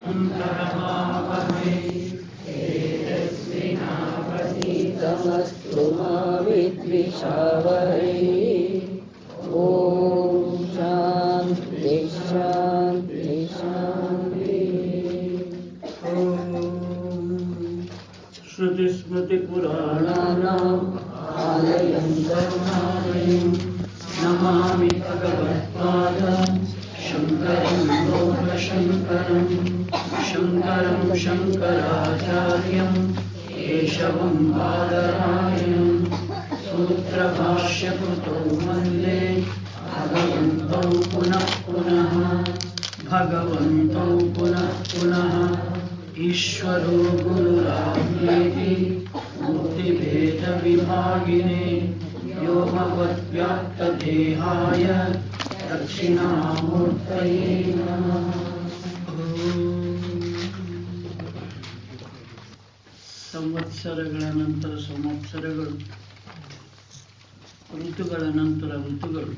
अन्तरमावहै तमस्तु मा विद्विषावहै ॐ शान्ति शान्ति शान्तिः श्रुतिस्मृतिपुराणानाम् आलयं करुणालयं नमामि भगवत्पादं शङ्करं लोकशङ्करं शङ्करं शङ्कराचार्यं केशवं बादरायणं सूत्रभाष्यकृतौ वन्दे भगवन्तौ पुनः पुनः भगवन्तौ पुनः पुनः ईश्वरो गुरुराज्ञेति मूर्तिभेदविभागिने व्योमवद्व्याप्तदेहाय दक्षिणामूर्तये नमः ಸಂವತ್ಸರಗಳ ನಂತರ ಸಂವತ್ಸರಗಳು ಋತುಗಳ ನಂತರ ಋತುಗಳು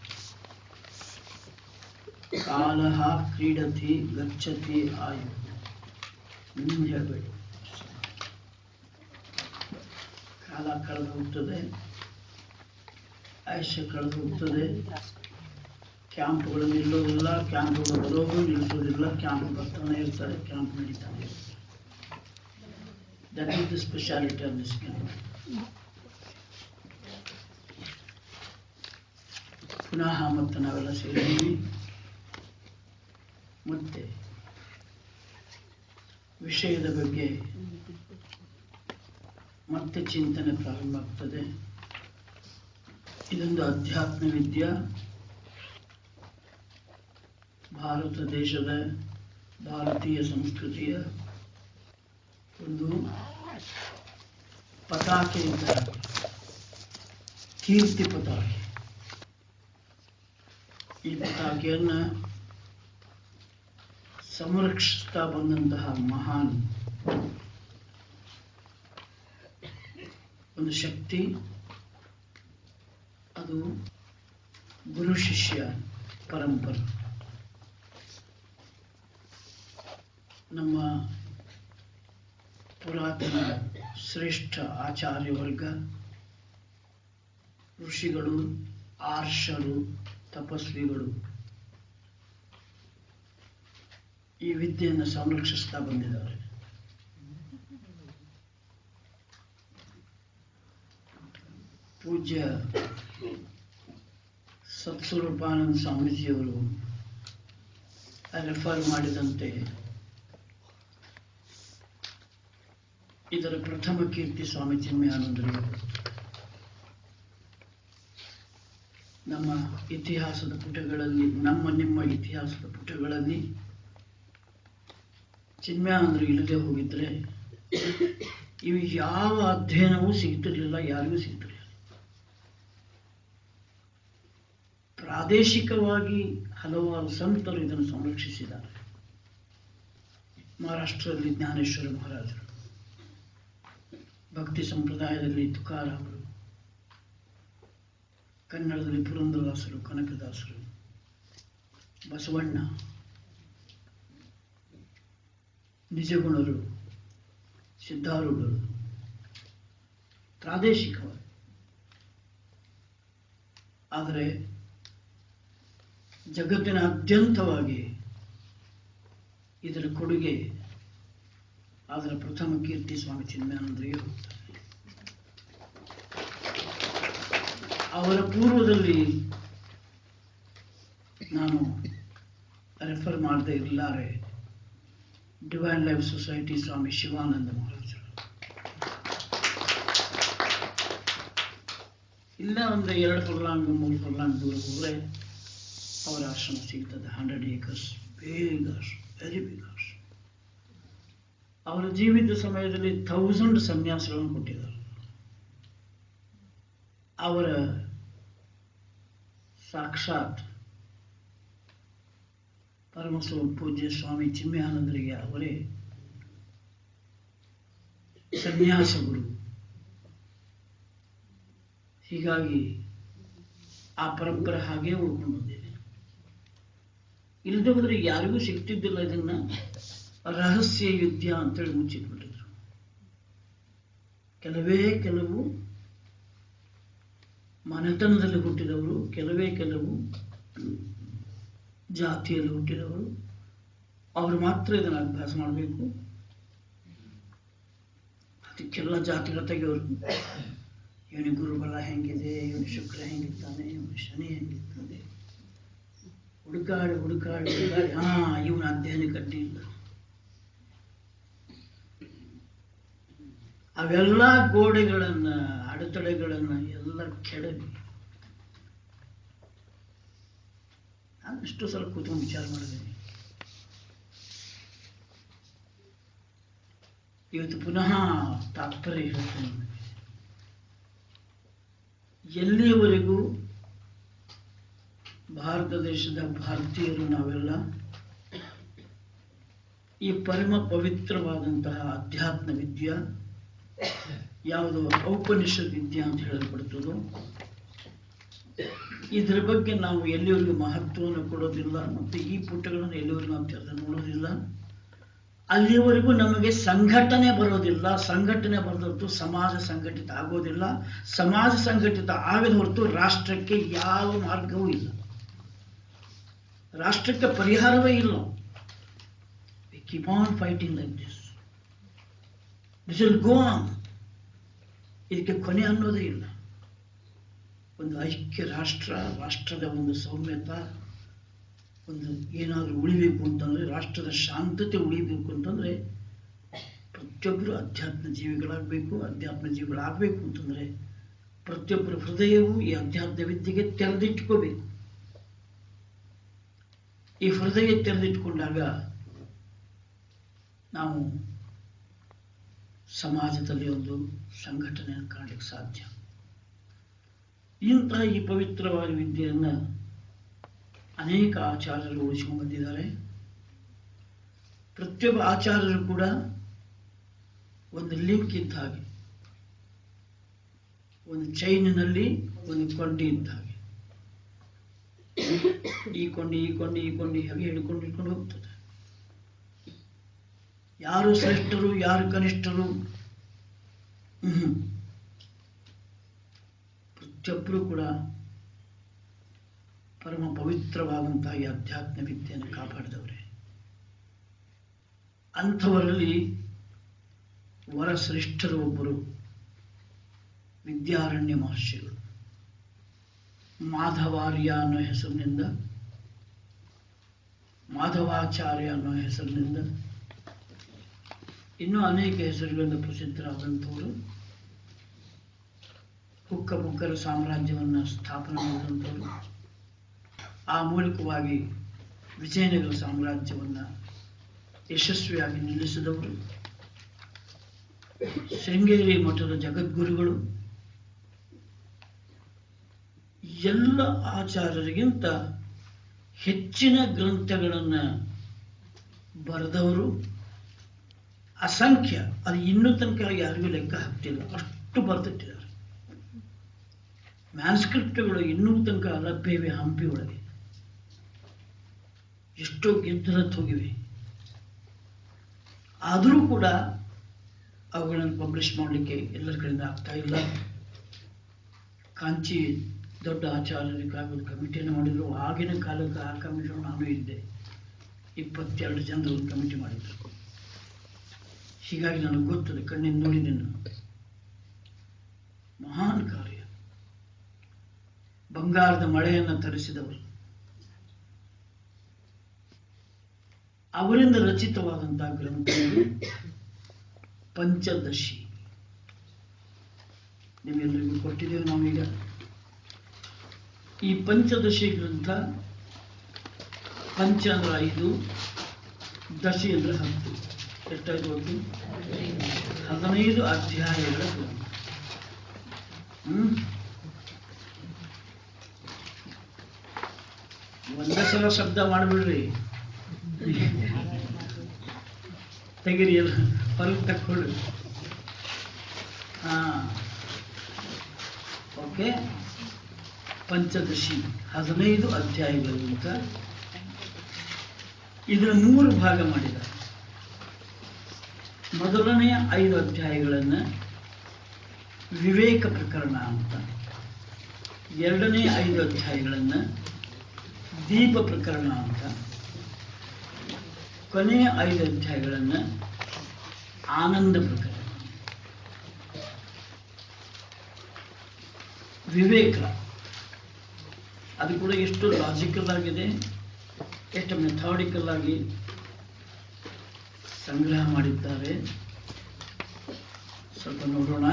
ಕಾಲ ಕ್ರೀಡತಿ ಗಚ್ಚತಿ ಆಯು ನಿಮ್ಗೆ ಹೇಳಬೇಡಿ ಕಾಲ ಕಳೆದು ಹೋಗ್ತದೆ ಆಯುಷ್ಯ ಕಳೆದು ಹೋಗ್ತದೆ ಕ್ಯಾಂಪ್ಗಳು ನಿಲ್ಲೋದಿಲ್ಲ ಕ್ಯಾಂಪ್ಗಳು ಬರೋದು ನಿಲ್ಲಿಸೋದಿಲ್ಲ ಕ್ಯಾಂಪ್ ಬರ್ತಾನೆ ಇರ್ತಾರೆ ಕ್ಯಾಂಪ್ ನಡೀತಾನೆ ಇರ್ತಾರೆ that is the speciality of this camp ಪುನಃ ಮತ್ತೆ ನಾವೆಲ್ಲ ಸೇರಿದ್ದೀವಿ ಮತ್ತೆ ವಿಷಯದ ಬಗ್ಗೆ ಮತ್ತೆ ಚಿಂತನೆ ಪ್ರಾರಂಭ ಆಗ್ತದೆ ಇದೊಂದು ಅಧ್ಯಾತ್ಮ ವಿದ್ಯಾ ಭಾರತ ದೇಶದ ಭಾರತೀಯ ಸಂಸ್ಕೃತಿಯ ಒಂದು ಪತಾಕೆ ಇದ್ದ ಕೀರ್ತಿ ಪತಾಕೆ ಈ ಪತಾಕೆಯನ್ನು ಸಂರಕ್ಷಿಸ್ತಾ ಬಂದಂತಹ ಮಹಾನ್ ಒಂದು ಶಕ್ತಿ ಅದು ಗುರು ಶಿಷ್ಯ ಪರಂಪರೆ ನಮ್ಮ ಪುರಾತನ ಶ್ರೇಷ್ಠ ಆಚಾರ್ಯ ವರ್ಗ ಋಷಿಗಳು ಆರ್ಷರು ತಪಸ್ವಿಗಳು ಈ ವಿದ್ಯೆಯನ್ನು ಸಂರಕ್ಷಿಸ್ತಾ ಬಂದಿದ್ದಾರೆ ಪೂಜ್ಯ ಸತ್ಸ್ವರೂಪಾನಂದ ಸ್ವಾಮೀಜಿಯವರು ರೆಫರ್ ಮಾಡಿದಂತೆ ಇದರ ಪ್ರಥಮ ಕೀರ್ತಿ ಸ್ವಾಮಿ ಚಿನ್ಮಯಾನಂದರು ನಮ್ಮ ಇತಿಹಾಸದ ಪುಟಗಳಲ್ಲಿ ನಮ್ಮ ನಿಮ್ಮ ಇತಿಹಾಸದ ಪುಟಗಳಲ್ಲಿ ಚಿನ್ಮಯಾನಂದರು ಇಲ್ಲದೆ ಹೋಗಿದ್ರೆ ಇವು ಯಾವ ಅಧ್ಯಯನವೂ ಸಿಗ್ತಿರ್ಲಿಲ್ಲ ಯಾರಿಗೂ ಸಿಗ್ತಿರ್ಲಿಲ್ಲ ಪ್ರಾದೇಶಿಕವಾಗಿ ಹಲವಾರು ಸಂತರು ಇದನ್ನು ಸಂರಕ್ಷಿಸಿದ್ದಾರೆ ಮಹಾರಾಷ್ಟ್ರದಲ್ಲಿ ಜ್ಞಾನೇಶ್ವರ ಮಹಾರಾಜರು ಭಕ್ತಿ ಸಂಪ್ರದಾಯದಲ್ಲಿ ತುಕಾರಾಮರು ಕನ್ನಡದಲ್ಲಿ ಪುರಂದರದಾಸರು ಕನಕದಾಸರು ಬಸವಣ್ಣ ನಿಜಗುಣರು ಸಿದ್ಧಾರೂಢರು ಪ್ರಾದೇಶಿಕವಾಗಿ ಆದರೆ ಜಗತ್ತಿನಾದ್ಯಂತವಾಗಿ ಇದರ ಕೊಡುಗೆ ಅದರ ಪ್ರಥಮ ಕೀರ್ತಿ ಸ್ವಾಮಿ ಚಿನ್ಮಯಾನಂದರಿಗೆ ಹೋಗ್ತಾರೆ ಅವರ ಪೂರ್ವದಲ್ಲಿ ನಾನು ರೆಫರ್ ಮಾಡದೇ ಇರಲಾರೆ divine life society Swami Shivananda ಮಹಾರಾಜರು ಇಲ್ಲ ಒಂದು ಎರಡು ಫರ್ಲಾಂಗ್ ಮೂರು ಫರ್ಲಾಂಗ್ ದೂರ ಹೋದರೆ ಅವರ ಆಶ್ರಮ ಸಿಗ್ತದೆ ಹಂಡ್ರೆಡ್ ಏಕರ್ಸ್ ಬೇಗ ವೆರಿ ಬಿಗ್ ಆಶ್ರಮ ಅವರ ಜೀವಿತ ಸಮಯದಲ್ಲಿ ಥೌಸಂಡ್ ಸನ್ಯಾಸಗಳನ್ನು ಕೊಟ್ಟಿದ್ದಾರೆ ಅವರ ಸಾಕ್ಷಾತ್ ಪರಮಸ್ವ ಪೂಜ್ಯ ಸ್ವಾಮಿ ಚಿನ್ಮಯಾನಂದರಿಗೆ ಅವರೇ ಸನ್ಯಾಸ ಗುರು ಹೀಗಾಗಿ ಆ ಪರಂಪರೆ ಹಾಗೇ ಉಳ್ಕೊಂಡು ಬಂದಿದೆ ಇಲ್ಲದೆ ಹೋದ್ರೆ ಯಾರಿಗೂ ಸಿಗ್ತಿದ್ದಿಲ್ಲ ಇದನ್ನ ರಹಸ್ಯ ಯುದ್ಧ ಅಂತೇಳಿ ಮುಚ್ಚಿಟ್ಬಿಟ್ಟಿದ್ರು ಕೆಲವೇ ಕೆಲವು ಮನೆತನದಲ್ಲಿ ಹುಟ್ಟಿದವರು ಕೆಲವೇ ಕೆಲವು ಜಾತಿಯಲ್ಲಿ ಹುಟ್ಟಿದವರು ಅವರು ಮಾತ್ರ ಇದನ್ನು ಅಭ್ಯಾಸ ಮಾಡಬೇಕು ಅದಕ್ಕೆಲ್ಲ ಜಾತಿಗಳ ತೆಗೆಯೋರು ಇವನಿಗೆ ಗುರುಬಲ ಹೆಂಗಿದೆ ಇವನು ಶುಕ್ರ ಹೆಂಗಿದ್ದಾನೆ ಇವನು ಶನಿ ಹೆಂಗಿದ್ದಾನೆ ಹುಡುಕಾಡಿ ಹುಡುಕಾಡಿ ಹುಡುಕಾಡಿ ಹಾ ಇವನ ಅಧ್ಯಯನಕ್ಕೆ ಅಡ್ಡಿ ಇಲ್ಲ ಅವೆಲ್ಲ ಗೋಡೆಗಳನ್ನ ಅಡೆತಡೆಗಳನ್ನ ಎಲ್ಲ ಕೆಡವಿ ನಾನು ಎಷ್ಟೋ ಸಲ ಕೂತ್ಕೊಂಡು ವಿಚಾರ ಮಾಡಿದ್ದೀನಿ ಇವತ್ತು ಪುನಃ ತಾತ್ಪರ್ಯ ಹೇಳ್ತೇನೆ ನಿಮಗೆ. ಎಲ್ಲಿಯವರೆಗೂ ಭಾರತ ದೇಶದ ಭಾರತೀಯರು ನಾವೆಲ್ಲ ಈ ಪರಮ ಪವಿತ್ರವಾದಂತಹ ಅಧ್ಯಾತ್ಮ ವಿದ್ಯಾ ಯಾವುದು ಔಪನಿಷತ್ ವಿದ್ಯಾ ಅಂತ ಹೇಳಲ್ಪಡ್ತದೋ ಇದರ ಬಗ್ಗೆ ನಾವು ಎಲ್ಲಿವರೆಗೂ ಮಹತ್ವವನ್ನು ಕೊಡೋದಿಲ್ಲ ಮತ್ತು ಈ ಪುಟಗಳನ್ನು ಎಲ್ಲಿವರೆಗೂ ನಾವು ತೆರೆದು ನೋಡೋದಿಲ್ಲ ಅಲ್ಲಿವರೆಗೂ ನಮಗೆ ಸಂಘಟನೆ ಬರೋದಿಲ್ಲ ಸಂಘಟನೆ ಬರೆದೊರ್ತು ಸಮಾಜ ಸಂಘಟಿತ ಆಗೋದಿಲ್ಲ ಸಮಾಜ ಸಂಘಟಿತ ಆಗದ ಹೊರತು ರಾಷ್ಟ್ರಕ್ಕೆ ಯಾವ ಮಾರ್ಗವೂ ಇಲ್ಲ ರಾಷ್ಟ್ರಕ್ಕೆ ಪರಿಹಾರವೇ ಇಲ್ಲ we keep on fighting like this this will go on ಇದಕ್ಕೆ ಕೊನೆ ಅನ್ನೋದೇ ಇಲ್ಲ ಒಂದು ಐಕ್ಯ ರಾಷ್ಟ್ರ ರಾಷ್ಟ್ರದ ಒಂದು ಸೌಮ್ಯತ ಒಂದು ಏನಾದರೂ ಉಳಿಬೇಕು ಅಂತಂದ್ರೆ ರಾಷ್ಟ್ರದ ಶಾಂತತೆ ಉಳಿಬೇಕು ಅಂತಂದ್ರೆ ಪ್ರತಿಯೊಬ್ಬರು ಅಧ್ಯಾತ್ಮ ಜೀವಿಗಳಾಗಬೇಕು ಅಧ್ಯಾತ್ಮ ಜೀವಿಗಳಾಗಬೇಕು ಅಂತಂದ್ರೆ ಪ್ರತಿಯೊಬ್ಬರ ಹೃದಯವು ಈ ಅಧ್ಯಾತ್ಮ ವಿದ್ಯೆಗೆ ತೆರೆದಿಟ್ಕೋಬೇಕು ಈ ಹೃದಯ ತೆರೆದಿಟ್ಕೊಂಡಾಗ ನಾವು ಸಮಾಜದಲ್ಲಿ ಒಂದು ಕಾಣಲಿಕ್ಕೆ ಕಾಣಲಿಕ್ಕೆ ಸಾಧ್ಯ ಇಂತಹ ಈ ಪವಿತ್ರವಾದ ವಿದ್ಯೆಯನ್ನ ಅನೇಕ ಆಚಾರ್ಯರು ಉಳಿಸ್ಕೊಂಡು ಬಂದಿದ್ದಾರೆ ಪ್ರತಿಯೊಬ್ಬ ಆಚಾರ್ಯರು ಕೂಡ ಒಂದು ಲಿಂಕ್ ಇದ್ದ ಹಾಗೆ ಒಂದು ಚೈನಿನಲ್ಲಿ ಒಂದು ಕೊಂಡಿ ಇದ್ದ ಹಾಗೆ ಈ ಕೊಂಡಿ ಈ ಕೊಂಡಿ ಈ ಕೊಂಡಿ ಹಾಗೆ ಹಿಡ್ಕೊಂಡು ಹಿಡ್ಕೊಂಡು ಹೋಗ್ತದೆ ಯಾರು ಶ್ರೇಷ್ಠರು ಯಾರು ಕನಿಷ್ಠರು ಹ್ಮ್ ಪ್ರತಿಯೊಬ್ಬರು ಕೂಡ ಪರಮ ಪವಿತ್ರವಾದಂತಹ ಈ ಅಧ್ಯಾತ್ಮ ವಿದ್ಯೆಯನ್ನು ಕಾಪಾಡಿದವರೇ ಅಂಥವರಲ್ಲಿ ವರಶ್ರೇಷ್ಠರು ಒಬ್ಬರು ವಿದ್ಯಾರಣ್ಯ ಮಹರ್ಷಿಗಳು ಮಾಧವಾರ್ಯ ಅನ್ನೋ ಹೆಸರಿನಿಂದ ಮಾಧವಾಚಾರ್ಯ ಅನ್ನೋ ಹೆಸರಿನಿಂದ ಇನ್ನೂ ಅನೇಕ ಹೆಸರುಗಳಿಂದ ಪ್ರಸಿದ್ಧರಾದಂಥವರು ಹುಕ್ಕ ಬುಕ್ಕರ ಸಾಮ್ರಾಜ್ಯವನ್ನು ಸ್ಥಾಪನೆ ಮಾಡಿದಂಥವರು ಆ ಮೂಲಕವಾಗಿ ವಿಜಯನಗರ ಸಾಮ್ರಾಜ್ಯವನ್ನು ಯಶಸ್ವಿಯಾಗಿ ನಿಲ್ಲಿಸಿದವರು ಶೃಂಗೇರಿ ಮಠದ ಜಗದ್ಗುರುಗಳು ಎಲ್ಲ ಆಚಾರ್ಯರಿಗಿಂತ ಹೆಚ್ಚಿನ ಗ್ರಂಥಗಳನ್ನು ಬರೆದವರು ಅಸಂಖ್ಯ ಅದು ಇನ್ನೂ ತನಕ ಯಾರಿಗೂ ಲೆಕ್ಕ ಹಾಕ್ತಿಲ್ಲ ಅಷ್ಟು ಬರೆದಿಟ್ಟಿದ್ದಾರೆ ಮ್ಯಾನ್ಸ್ಕ್ರಿಪ್ಟ್ಗಳು ಇನ್ನೂ ತನಕ ಲಭ್ಯವಿವೆ ಹಂಪಿ ಒಳಗೆ ಎಷ್ಟೋ ಗೆದ್ದಲತ್ತು ಹೋಗಿವೆ ಆದರೂ ಕೂಡ ಅವುಗಳನ್ನು ಪಬ್ಲಿಷ್ ಮಾಡಲಿಕ್ಕೆ ಎಲ್ಲರ ಕಡೆಯಿಂದ ಆಗ್ತಾ ಇಲ್ಲ ಕಾಂಚಿ ದೊಡ್ಡ ಆಚಾರ್ಯರಿಗಾಗಿ ಒಂದು ಕಮಿಟಿಯನ್ನು ಮಾಡಿದ್ರು ಆಗಿನ ಕಾಲಕ್ಕೆ ಆ ಕಮಿಟಿ ನಾನು ಇದ್ದೆ ಇಪ್ಪತ್ತೆರಡು ಜನರು ಒಂದು ಕಮಿಟಿ ಮಾಡಿದ್ರು ಹೀಗಾಗಿ ನನಗೆ ಗೊತ್ತದೆ ಕಣ್ಣಿಂದ ನೋಡಿದ್ದೇನೆ ಮಹಾನ್ ಕಾರ್ಯ ಬಂಗಾರದ ಮಳೆಯನ್ನು ತರಿಸಿದವರು ಅವರಿಂದ ರಚಿತವಾದಂತಹ ಗ್ರಂಥಗಳು ಪಂಚದಶಿ ನಿಮ್ಮೆಲ್ಲರಿಗೂ ಕೊಟ್ಟಿದ್ದೇವೆ ನಾವೀಗ ಈ ಪಂಚದಶಿ ಗ್ರಂಥ ಪಂಚ ಅಂದ್ರೆ ಐದು ದಶಿ ಅಂದ್ರೆ ಹತ್ತು ಎಷ್ಟಾಯ್ತು ಒಟ್ಟು ಹದಿನೈದು ಅಧ್ಯಾಯಗಳ ಗ್ರಂಥ ಹ್ಮ್ ಒಂದೇ ಸಲ ಶಬ್ದ ಮಾಡಿಬಿಡ್ರಿ ತೆಗಿರಿ ಎಲ್ಲ ಹೊರಗೆ ತಕ್ಕೊಳ್ಳಿ ಹಾ ಓಕೆ ಪಂಚದಶಿ ಹದಿನೈದು ಅಧ್ಯಾಯಗಳಿಗಿಂತ ಇದರ ಮೂರು ಭಾಗ ಮಾಡಿದ್ದಾರೆ ಮೊದಲನೆಯ ಐದು ಅಧ್ಯಾಯಗಳನ್ನು ವಿವೇಕ ಪ್ರಕರಣ ಅಂತ ಎರಡನೇ ಐದು ಅಧ್ಯಾಯಗಳನ್ನು ದೀಪ ಪ್ರಕರಣ ಅಂತ ಕೊನೆಯ ಐದು ಅಧ್ಯಾಯಗಳನ್ನು ಆನಂದ ಪ್ರಕರಣ ವಿವೇಕ ಅದು ಕೂಡ ಎಷ್ಟು ಲಾಜಿಕಲ್ ಆಗಿದೆ ಎಷ್ಟು ಮೆಥಾಡಿಕಲ್ ಆಗಿ ಸಂಗ್ರಹ ಮಾಡಿದ್ದಾರೆ ಸ್ವಲ್ಪ ನೋಡೋಣ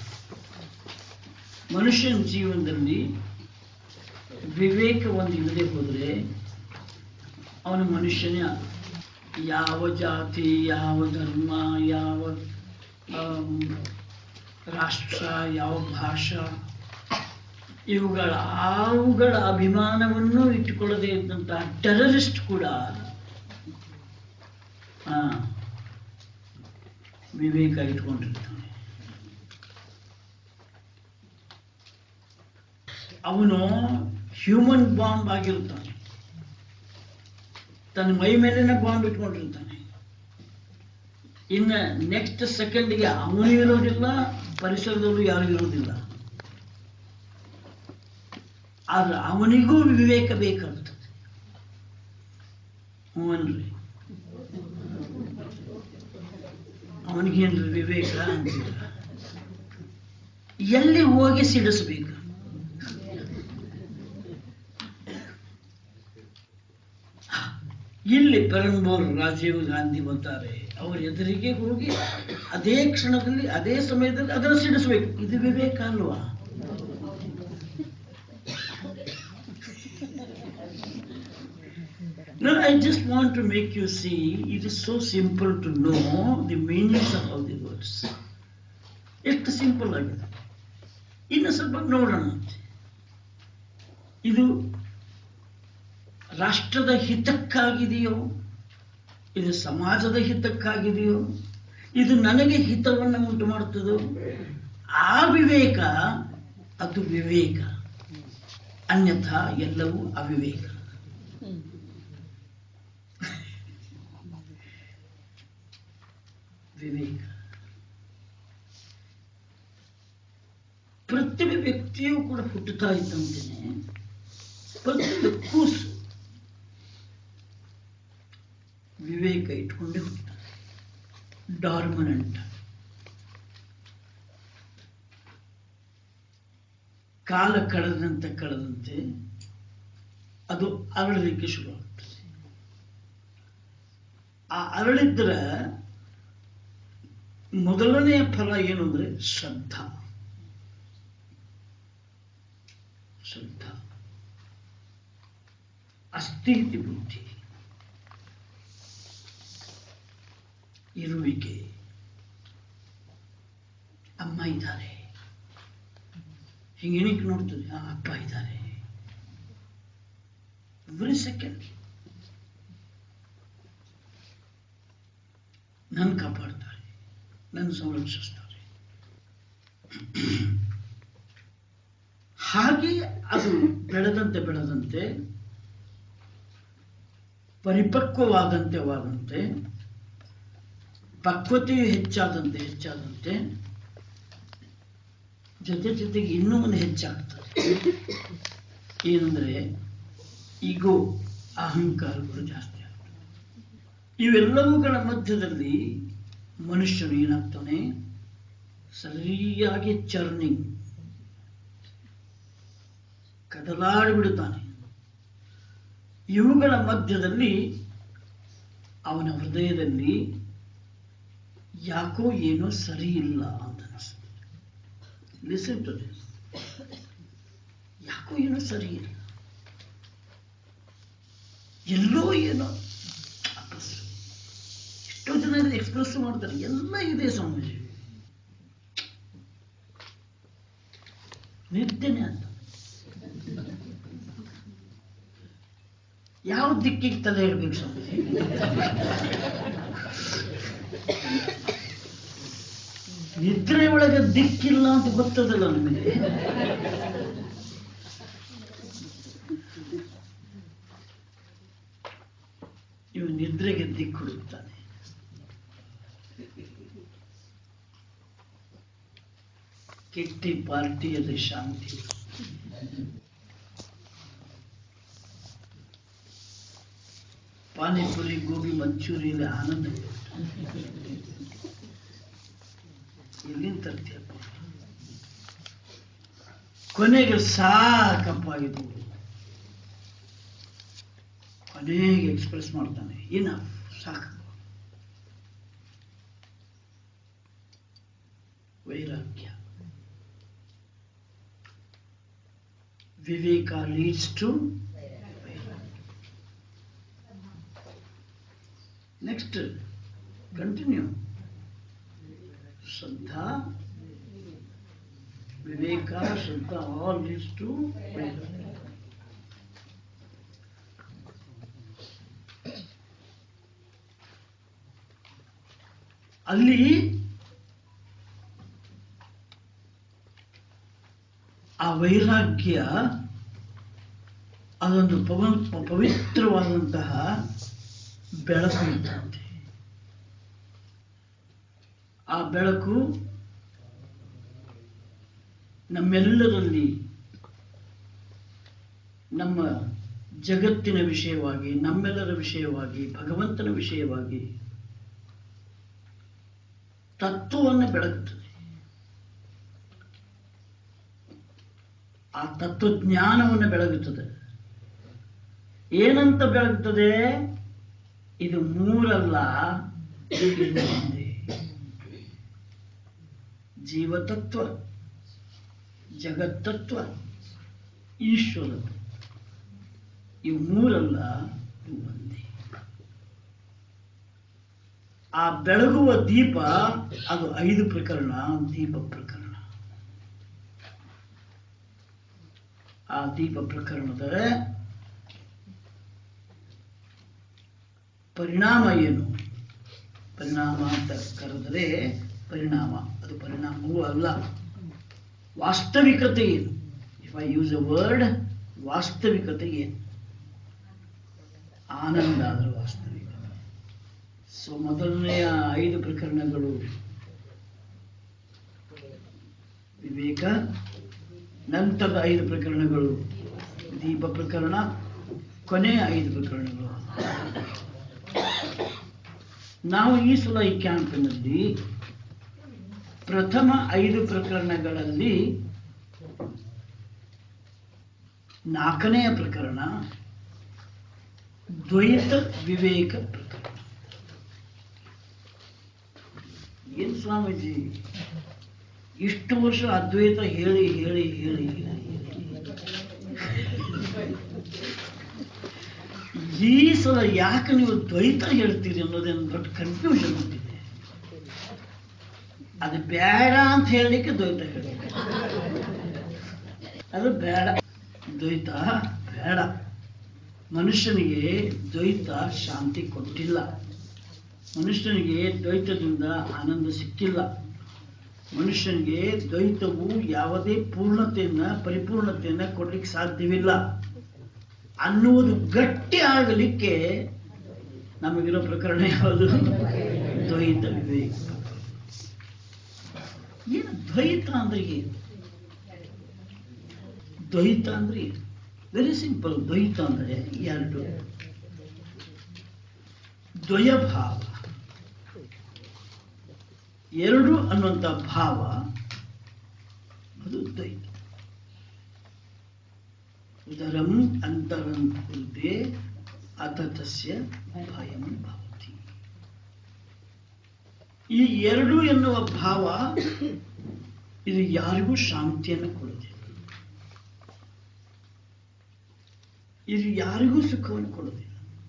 ಮನುಷ್ಯನ ಜೀವನದಲ್ಲಿ ವಿವೇಕ ಒಂದು ಇಲ್ಲದೆ ಹೋದರೆ ಅವನ ಮನುಷ್ಯನೇ ಅಲ್ಲ ಯಾವ ಜಾತಿ ಯಾವ ಧರ್ಮ ಯಾವ ಆಮ್, ರಾಷ್ಟ್ರ ಯಾವ ಭಾಷಾ ಇವುಗಳ ಅವುಗಳ ಅಭಿಮಾನವನ್ನು ಇಟ್ಟುಕೊಳ್ಳದೆ ಇದ್ದಂತಹ ಟೆರರಿಸ್ಟ್ ಕೂಡ ಆ, ವಿವೇಕ ಇಟ್ಕೊಂಡಿರ್ತಾನೆ ಅವನು ಹ್ಯೂಮನ್ ಬಾಂಬ್ ಆಗಿರ್ತಾನೆ ತನ್ನ ಮೈ ಮೇಲಿನ ಬಾಂಬ್ ಇಟ್ಕೊಂಡಿರ್ತಾನೆ ಇನ್ನು ನೆಕ್ಸ್ಟ್ ಸೆಕೆಂಡ್ಗೆ ಅವನು ಇರೋದಿಲ್ಲ ಪರಿಸರದಲ್ಲೂ ಯಾರು ಇರೋದಿಲ್ಲ ಆದ್ರೆ ಅವನಿಗೂ ವಿವೇಕ ಬೇಕಾಗ್ತದೆ ಹ್ಞೂನ್ರಿ ಅವನಿಗೇನ್ರಿ ವಿವೇಕ ಅಂತಿಲ್ಲ ಎಲ್ಲಿ ಹೋಗಿ ಸಿಡಿಸ್ಬೇಕು ಇಲ್ಲಿ ಪೆರಂಬೋರ್ ರಾಜೀವ್ ಗಾಂಧಿ ಬರ್ತಾರೆ ಅವರ ಎದುರಿಗೆ ಹೋಗಿ ಅದೇ ಕ್ಷಣದಲ್ಲಿ ಅದೇ ಸಮಯದಲ್ಲಿ ಅದನ್ನು ಸಿಡಿಸ್ಬೇಕು ಇದು ವಿವೇಕ ಅಲ್ವಾ No, I just want to make you see it is so simple to know the meanings of all the words. ಎಷ್ಟು ಸಿಂಪಲ್ ಆಗಿದೆ ಇನ್ನು ಸ್ವಲ್ಪ ನೋಡೋಣ ಇದು ರಾಷ್ಟ್ರದ ಹಿತಕ್ಕಾಗಿದೆಯೋ ಇದು ಸಮಾಜದ ಹಿತಕ್ಕಾಗಿದೆಯೋ ಇದು ನನಗೆ ಹಿತವನ್ನು ಉಂಟು ಮಾಡುತ್ತದೋ ಆ ವಿವೇಕ ಅದು ವಿವೇಕ ಅನ್ಯಥಾ ಎಲ್ಲವೂ ಅವಿವೇಕ ವಿವೇಕ ಪ್ರತಿಯೊಬ್ಬ ವ್ಯಕ್ತಿಯೂ ಕೂಡ ಹುಟ್ಟುತ್ತಾ ಇದ್ದಂತೆಯೇ ಪ್ರತಿಯೊಂದು ಕೂಸು ವಿವೇಕ ಇಟ್ಕೊಂಡೇ ಹುಟ್ಟುತ್ತದೆ ಡಾರ್ಮನೆಂಟ್ ಕಾಲ ಕಳೆದಂತೆ ಕಳೆದಂತೆ ಅದು ಅರಳಲಿಕ್ಕೆ ಶುರುವಾಗ್ತದೆ ಆ ಅರಳಿದ್ರೆ ಮೊದಲನೆಯ ಫಲ ಏನು ಅಂದ್ರೆ ಶ್ರದ್ಧಾ ಶ್ರದ್ಧಾ ಅಸ್ಥಿತಿ ಬುದ್ಧಿ ಇರುವಿಕೆ ಅಮ್ಮ ಇದ್ದಾರೆ ಹಿಂಗೆಣಿಕ್ ನೋಡ್ತದೆ ಆ ಅಪ್ಪ ಇದ್ದಾರೆ ಎವ್ರಿ ಸೆಕೆಂಡ್ ನನ್ನ ಕಾಪಾಡ್ತಾರೆ ನನ್ನ ಸಂರಕ್ಷಿಸ್ತಾರೆ ಹಾಗೆ ಅದು ಬೆಳೆದಂತೆ ಬೆಳೆದಂತೆ ಪರಿಪಕ್ವವಾದಂತೆ ವಾದಂತೆ ಪಕ್ವತೆಯು ಹೆಚ್ಚಾದಂತೆ ಹೆಚ್ಚಾದಂತೆ ಜೊತೆ ಜೊತೆಗೆ ಇನ್ನೂ ಒಂದು ಹೆಚ್ಚಾಗ್ತದೆ ಏನಂದ್ರೆ ಈಗೋ ಅಹಂಕಾರಗಳು ಜಾಸ್ತಿ ಆಗ್ತದೆ ಇವೆಲ್ಲವುಗಳ ಮಧ್ಯದಲ್ಲಿ ಮನುಷ್ಯನು ಏನಾಗ್ತಾನೆ ಸರಿಯಾಗಿ ಚರ್ನಿಂಗ್ ಕದಲಾಡಿ ಬಿಡುತ್ತಾನೆ ಇವುಗಳ ಮಧ್ಯದಲ್ಲಿ ಅವನ ಹೃದಯದಲ್ಲಿ ಯಾಕೋ ಏನೋ ಸರಿ ಇಲ್ಲ ಅಂತ ಅನಿಸ್ತದೆ ಲಿಸನ್ ಟು ದಿಸ್ ಯಾಕೋ ಏನೋ ಸರಿ ಇಲ್ಲ ಎಲ್ಲೋ ಏನೋ ಅಪಸ್ ಎಷ್ಟೋ ಜನ ಎಕ್ಸ್ಪ್ರೆಸ್ ಮಾಡ್ತಾರೆ ಎಲ್ಲ ಇದೆ ಸಮಾಜ ನಿದ್ದೆನೆ ಅಂತ ಯಾವ ದಿಕ್ಕಿಗೆ ತಲೆ ಇಡ್ಬೇಕು ಸ್ವಾಮೀಜಿ ನಿದ್ರೆ ಒಳಗೆ ದಿಕ್ಕಿಲ್ಲ ಅಂತ ಗೊತ್ತದಲ್ಲ ನನಗೆ ಇವು ನಿದ್ರೆಗೆ ದಿಕ್ಕು ಹುಡುಕ್ತಾನೆ ಕಿಟ್ಟಿ ಪಾರ್ಟಿಯಲ್ಲಿ ಶಾಂತಿ ಪಾನಿಪುರಿ ಗೋಬಿ ಮಂಚೂರಿಯಲ್ಲಿ ಆನಂದ ಎಲ್ಲಿಂದ ತರ್ತೀಯಪ್ಪ ಕೊನೆಗೆ ಸಾಕಪ್ಪ ಇದು ಕೊನೆಗೆ ಎಕ್ಸ್ಪ್ರೆಸ್ ಮಾಡ್ತಾನೆ ಏನ ಸಾಕು ವೈರಾಗ್ಯ ವಿವೇಕ ಲೀಡ್ಸ್ ಟು ನೆಕ್ಸ್ಟ್ ಕಂಟಿನ್ಯೂ ಶ್ರದ್ಧಾ ವಿವೇಕ ಶ್ರದ್ಧಾ ಆಲ್ ಲೀಡ್ಸ್ ಟು ಅಲ್ಲಿ ಆ ವೈರಾಗ್ಯ ಅದೊಂದು ಪವ ಪವಿತ್ರವಾದಂತಹ ಬೆಳಕು ಇದ್ದಂತೆ ಆ ಬೆಳಕು ನಮ್ಮೆಲ್ಲರಲ್ಲಿ ನಮ್ಮ ಜಗತ್ತಿನ ವಿಷಯವಾಗಿ ನಮ್ಮೆಲ್ಲರ ವಿಷಯವಾಗಿ ಭಗವಂತನ ವಿಷಯವಾಗಿ ತತ್ವವನ್ನು ಬೆಳಗುತ್ತದೆ ಆ ತತ್ವಜ್ಞಾನವನ್ನು ಬೆಳಗುತ್ತದೆ ಏನಂತ ಬೆಳಗುತ್ತದೆ ಇದು ಮೂರಲ್ಲ ಇದು ಒಂದೇ. ಜೀವತತ್ವ ಜಗತ್ತತ್ವ ಈಶ್ವರ ಇವು ಮೂರಲ್ಲ ಇವು ಒಂದೇ ಆ ಬೆಳಗುವ ದೀಪ ಅದು ಐದು ಪ್ರಕರಣ ದೀಪ ಪ್ರಕರಣ ಆ ದೀಪ ಪ್ರಕರಣದ ಪರಿಣಾಮ ಏನು ಪರಿಣಾಮ ಅಂತ ಕರೆದರೆ ಪರಿಣಾಮ ಅದು ಪರಿಣಾಮವೂ ಅಲ್ಲ ವಾಸ್ತವಿಕತೆ ಏನು if I use a word ವಾಸ್ತವಿಕತೆ ಏನು ಆನಂದ ಅದರ ವಾಸ್ತವಿಕತೆ ಸೊ ಮೊದಲನೆಯ ಐದು ಪ್ರಕರಣಗಳು ವಿವೇಕ ನಂತರದ ಐದು ಪ್ರಕರಣಗಳು ದೀಪ ಪ್ರಕರಣ ಕೊನೆಯ ಐದು ಪ್ರಕರಣಗಳು ನಾವು ಈ ಸಲ ಈ ಕ್ಯಾಂಪಿನಲ್ಲಿ ಪ್ರಥಮ ಐದು ಪ್ರಕರಣಗಳಲ್ಲಿ ನಾಲ್ಕನೆಯ ಪ್ರಕರಣ ದ್ವೈತ ವಿವೇಕ ಪ್ರಕರಣ ಏನ್ ಸ್ವಾಮೀಜಿ ಇಷ್ಟು ವರ್ಷ ಅದ್ವೈತ ಹೇಳಿ ಹೇಳಿ ಹೇಳಿ ಹೇಳಿ ಈ ಸಲ ಯಾಕೆ ನೀವು ದ್ವೈತ ಹೇಳ್ತೀರಿ ಅನ್ನೋದೇನು ದೊಡ್ಡ ಕನ್ಫ್ಯೂಷನ್ ಬಂದಿದೆ ಅದು ಬೇಡ ಅಂತ ಹೇಳಲಿಕ್ಕೆ ದ್ವೈತ ಹೇಳಿ ಅದು ಬೇಡ ದ್ವೈತ ಬೇಡ ಮನುಷ್ಯನಿಗೆ ದ್ವೈತ ಶಾಂತಿ ಕೊಟ್ಟಿಲ್ಲ ಮನುಷ್ಯನಿಗೆ ದ್ವೈತದಿಂದ ಆನಂದ ಸಿಕ್ಕಿಲ್ಲ ಮನುಷ್ಯನಿಗೆ ದ್ವೈತವು ಯಾವುದೇ ಪೂರ್ಣತೆಯನ್ನ ಪರಿಪೂರ್ಣತೆಯನ್ನ ಕೊಡ್ಲಿಕ್ಕೆ ಸಾಧ್ಯವಿಲ್ಲ ಅನ್ನುವುದು ಗಟ್ಟಿ ಆಗಲಿಕ್ಕೆ ನಮಗಿರೋ ಪ್ರಕರಣ ಯಾವುದು ದ್ವೈತ ವಿವೇಕ ಏನು ದ್ವೈತ ಅಂದ್ರೆ ಏನು ದ್ವೈತ ಅಂದ್ರೆ ಏನು ವೆರಿ ಸಿಂಪಲ್ ದ್ವೈತ ಅಂದ್ರೆ ಎರಡು ದ್ವಯಭಾವ ಎರಡು ಅನ್ನುವಂಥ ಭಾವ ಅದು ದ್ವೈತ ಉದರಂ ಅಂತರಂ ಕುರುತೆ ಅತ ತಸ್ಯ ಭಯಂ ಭವತಿ ಈ ಎರಡು ಎನ್ನುವ ಭಾವ ಇದು ಯಾರಿಗೂ ಶಾಂತಿಯನ್ನು ಕೊಡುವುದಿಲ್ಲ ಇದು ಯಾರಿಗೂ ಸುಖವನ್ನು ಕೊಡುವುದಿಲ್ಲ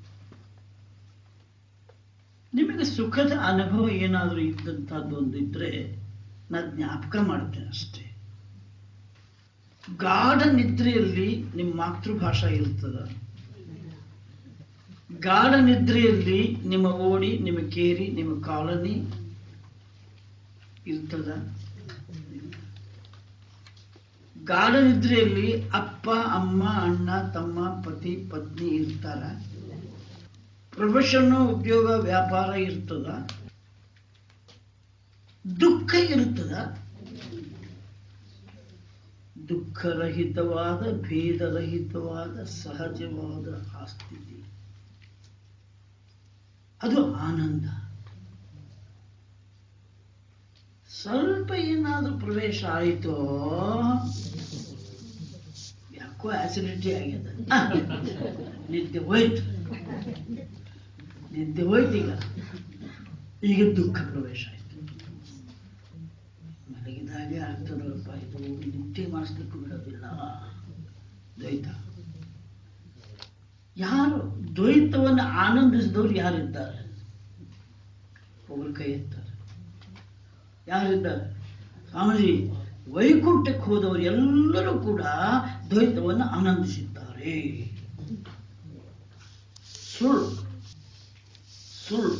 ನಿಮಗೆ ಸುಖದ ಅನುಭವ ಏನಾದರೂ ಇದ್ದಂಥದ್ದು ಒಂದು ಇದ್ರೆ ನಾನು ಜ್ಞಾಪಕ ಮಾಡ್ತೇನೆ ಅಷ್ಟೇ ಗಾಢ ನಿದ್ರೆಯಲ್ಲಿ ನಿಮ್ಮ ಮಾತೃಭಾಷಾ ಇರ್ತದ ಗಾಢ ನಿದ್ರೆಯಲ್ಲಿ ನಿಮ್ಮ ಓಡಿ ನಿಮ್ಮ ಕೇರಿ ನಿಮ್ಮ ಕಾಲನಿ ಇರ್ತದ ಗಾಢ ನಿದ್ರೆಯಲ್ಲಿ ಅಪ್ಪ ಅಮ್ಮ ಅಣ್ಣ ತಮ್ಮ ಪತಿ ಪತ್ನಿ ಇರ್ತಾರ ಪ್ರೊಫೆಷನ್ನು ಉದ್ಯೋಗ ವ್ಯಾಪಾರ ಇರ್ತದ ದುಃಖ ಇರ್ತದ ದುಃಖರಹಿತವಾದ ಭೇದರಹಿತವಾದ ಸಹಜವಾದ ಆ ಸ್ಥಿತಿ ಅದು ಆನಂದ ಸ್ವಲ್ಪ ಏನಾದ್ರೂ ಪ್ರವೇಶ ಆಯಿತೋ ಯಾಕೋ ಆಸಿಡಿಟಿ ಆಗ್ಯದ ಆ, ನಿದ್ದೆ ಹೋಯ್ತು ನಿದ್ದೆ ಹೋಯ್ತು ಈಗ ಈಗ ದುಃಖ ಪ್ರವೇಶ ಆಯ್ತು ಮಲಗಿದಾಗೆ ಆಗ್ತದಲ್ಲಪ್ಪ ಇದು ನಿದ್ದೆ ಮಾಡಿಸ್ಲಿಕ್ಕೂ ಬಿಡೋದಿಲ್ಲ ದ್ವೈತ ಯಾರು ದ್ವೈತವನ್ನು ಆನಂದಿಸಿದವರು ಯಾರಿದ್ದಾರೆ ಒಬ್ಬರು ಕೈ ಎತ್ತಾರೆ ಯಾರಿದ್ದಾರೆ ಸ್ವಾಮೀಜಿ ವೈಕುಂಠಕ್ಕೆ ಹೋದವರು ಎಲ್ಲರೂ ಕೂಡ ದ್ವೈತವನ್ನು ಆನಂದಿಸಿದ್ದಾರೆ ಸುಳ್ಳು ಸುಳ್ಳು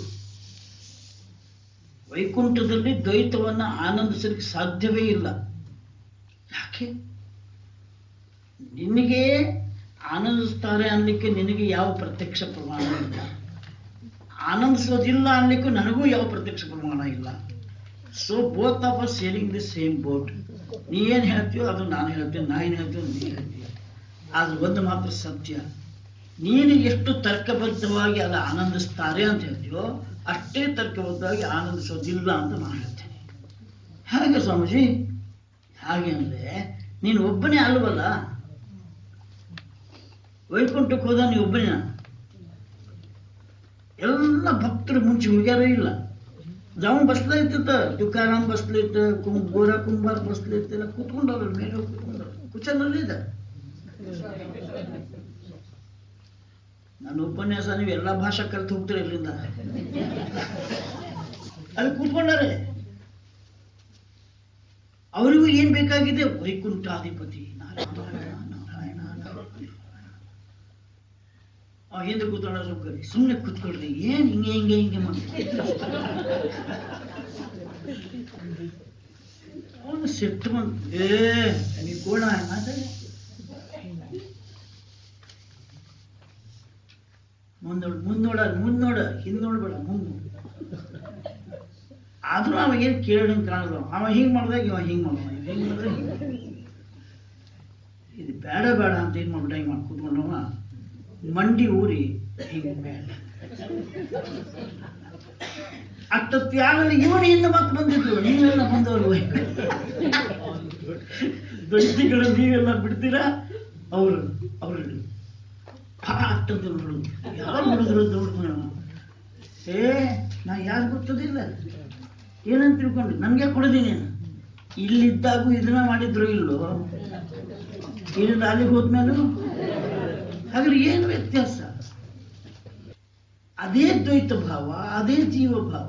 ವೈಕುಂಠದಲ್ಲಿ ದ್ವೈತವನ್ನು ಆನಂದಿಸಲಿಕ್ಕೆ ಸಾಧ್ಯವೇ ಇಲ್ಲ ಯಾಕೆ ನಿನಗೆ ಆನಂದಿಸ್ತಾರೆ ಅನ್ಲಿಕ್ಕೆ ನಿನಗೆ ಯಾವ ಪ್ರತ್ಯಕ್ಷ ಪ್ರಮಾಣ ಇಲ್ಲ ಆನಂದಿಸೋದಿಲ್ಲ ಅನ್ಲಿಕ್ಕೂ ನನಗೂ ಯಾವ ಪ್ರತ್ಯಕ್ಷ ಪ್ರಮಾಣ ಇಲ್ಲ so both of us sharing the same boat ನೀ ಏನು ಹೇಳ್ತೀಯೋ ಅದು ನಾನು ಹೇಳ್ತೀನಿ ನಾ ಏನು ಹೇಳ್ತೀಯೋ ನೀ ಹೇಳ್ತೀಯ ಆದ್ರೆ ಒಂದು ಮಾತ್ರ ಸತ್ಯ ನೀನು ಎಷ್ಟು ತರ್ಕಬದ್ಧವಾಗಿ ಅದು ಆನಂದಿಸ್ತಾರೆ ಅಂತ ಹೇಳ್ತೀಯೋ ಅಷ್ಟೇ ತರ್ಕಬದ್ಧವಾಗಿ ಆನಂದಿಸೋದಿಲ್ಲ ಅಂತ ನಾನು ಹೇಳ್ತೇನೆ ಹೇಗೆ ಸ್ವಾಮೀಜಿ ಹಾಗೆ ಅಂದರೆ ನೀನು ಒಬ್ಬನೇ ಅಲ್ವಲ್ಲ ವೈಕುಂಠಕ್ಕೆ ಹೋದ ನೀವು ಒಬ್ಬನೇ ಎಲ್ಲ ಭಕ್ತರು ಮುಂಚೆ ಹೋಗ್ಯಾರ ಇಲ್ಲ ಜಾವ ಬಸ್ಲೇ ಇತ್ತ ತುಕಾರಾಮ್ ಬಸ್ಲೇ ಇತ್ತ ಕುಂ ಗೋರಾ ಕುಂಬಾರ್ ಬಸ್ಲೇ ಇತ್ತ ಎಲ್ಲ ಕೂತ್ಕೊಂಡವ್ರ ಮೇಲೆ ಹೋಗಿ ಕೂತ್ಕೊಂಡವ್ರು ಕುಚನಲ್ಲಿ ಇದೆ ನನ್ನ ಉಪನ್ಯಾಸ ನೀವು ಎಲ್ಲ ಭಾಷೆ ಕಲ್ತು ಹೋಗ್ತೀರಿ ಇಲ್ಲಿಂದ ಅಲ್ಲಿ ಕೂತ್ಕೊಂಡಾರೆ ಅವರಿಗೂ ಏನ್ ಬೇಕಾಗಿದೆ ವೈಕುಂಠಾಧಿಪತಿ ನಾರಾಯಣ ನಾರಾಯಣ ನಾರಾಯಣ ಆ ಹಿಂದೆ ಕೂತ್ಕೊಂಡ ಸುಮ್ಮನೆ ಸುಮ್ಮನೆ ಕೂತ್ಕೊಳ್ರಿ ಏನ್ ಹಿಂಗೆ ಹಿಂಗೆ ಹಿಂಗೆ ಮಾಡ್ತಾರೆ ಅವನು ಸಿಟ್ಟು ಬಂದು ಏ ನೀ ಕೋಣ ಮಾತಾಡಿ ಮುಂದೋಡ್ ಮುಂದೋಡ ಮುಂದೋಡ ಹಿಂದೋಡ್ಬೇಡ ಮುಂದ್ ನೋಡು ಆದ್ರೂ ಅವ ಏನ್ ಕೇಳಂಗ್ ಕಾಣಲ್ಲ ಅವ ಹಿಂಗ್ ಮಾಡ್ದಾಗ ಇವ ಹಿಂಗ್ ಮಾಡ ಹಿಂಗ್ ಮಾಡಿದ್ರೆ ಹಿಂಗ್ ಮಾಡ. ಇದು ಬೇಡ ಬೇಡ ಅಂತ ಏನ್ ಮಾಡ್ಬಿಟ್ಟ ಹಿಂಗ್ ಮಾಡಿ ಕೂತ್ಕೊಂಡವ ಮಂಡಿ ಊರಿ ಹಿಂಗ್ ಮೇಲೆ ಅಷ್ಟೊತ್ತಾಗಲಿ ಇವನು ಇನ್ನು ಮತ್ತೆ ಬಂದಿದ್ರು ನೀವೆಲ್ಲ ಬಂದವರು ದೊಡ್ಡಿಗಳು ನೀವೆಲ್ಲ ಬಿಡ್ತೀರಾ ಅವರು ಅವರು ಅಷ್ಟೊಂದು ನೋಡುದು ಯಾರು ನೋಡಿದ್ರು ನೋಡಿದ್ರು ಏ ನಾ ಯಾರು ಗೊತ್ತದಿಲ್ಲ ಏನಂತ ತಿಳ್ಕೊಂಡು ನನ್ಗೆ ಕೊಡೋದೀನಿ ಇಲ್ಲಿದ್ದಾಗೂ ಇದನ್ನ ಮಾಡಿದ್ರು ಇಲ್ಲೋ ಇಲ್ಲಿಂದ ಅಲ್ಲಿಗೆ ಹೋದ್ಮೇಲೂ ಹಾಗಾದ್ರೆ ಏನು ವ್ಯತ್ಯಾಸ ಅದೇ ದ್ವೈತ ಭಾವ ಅದೇ ಜೀವ ಭಾವ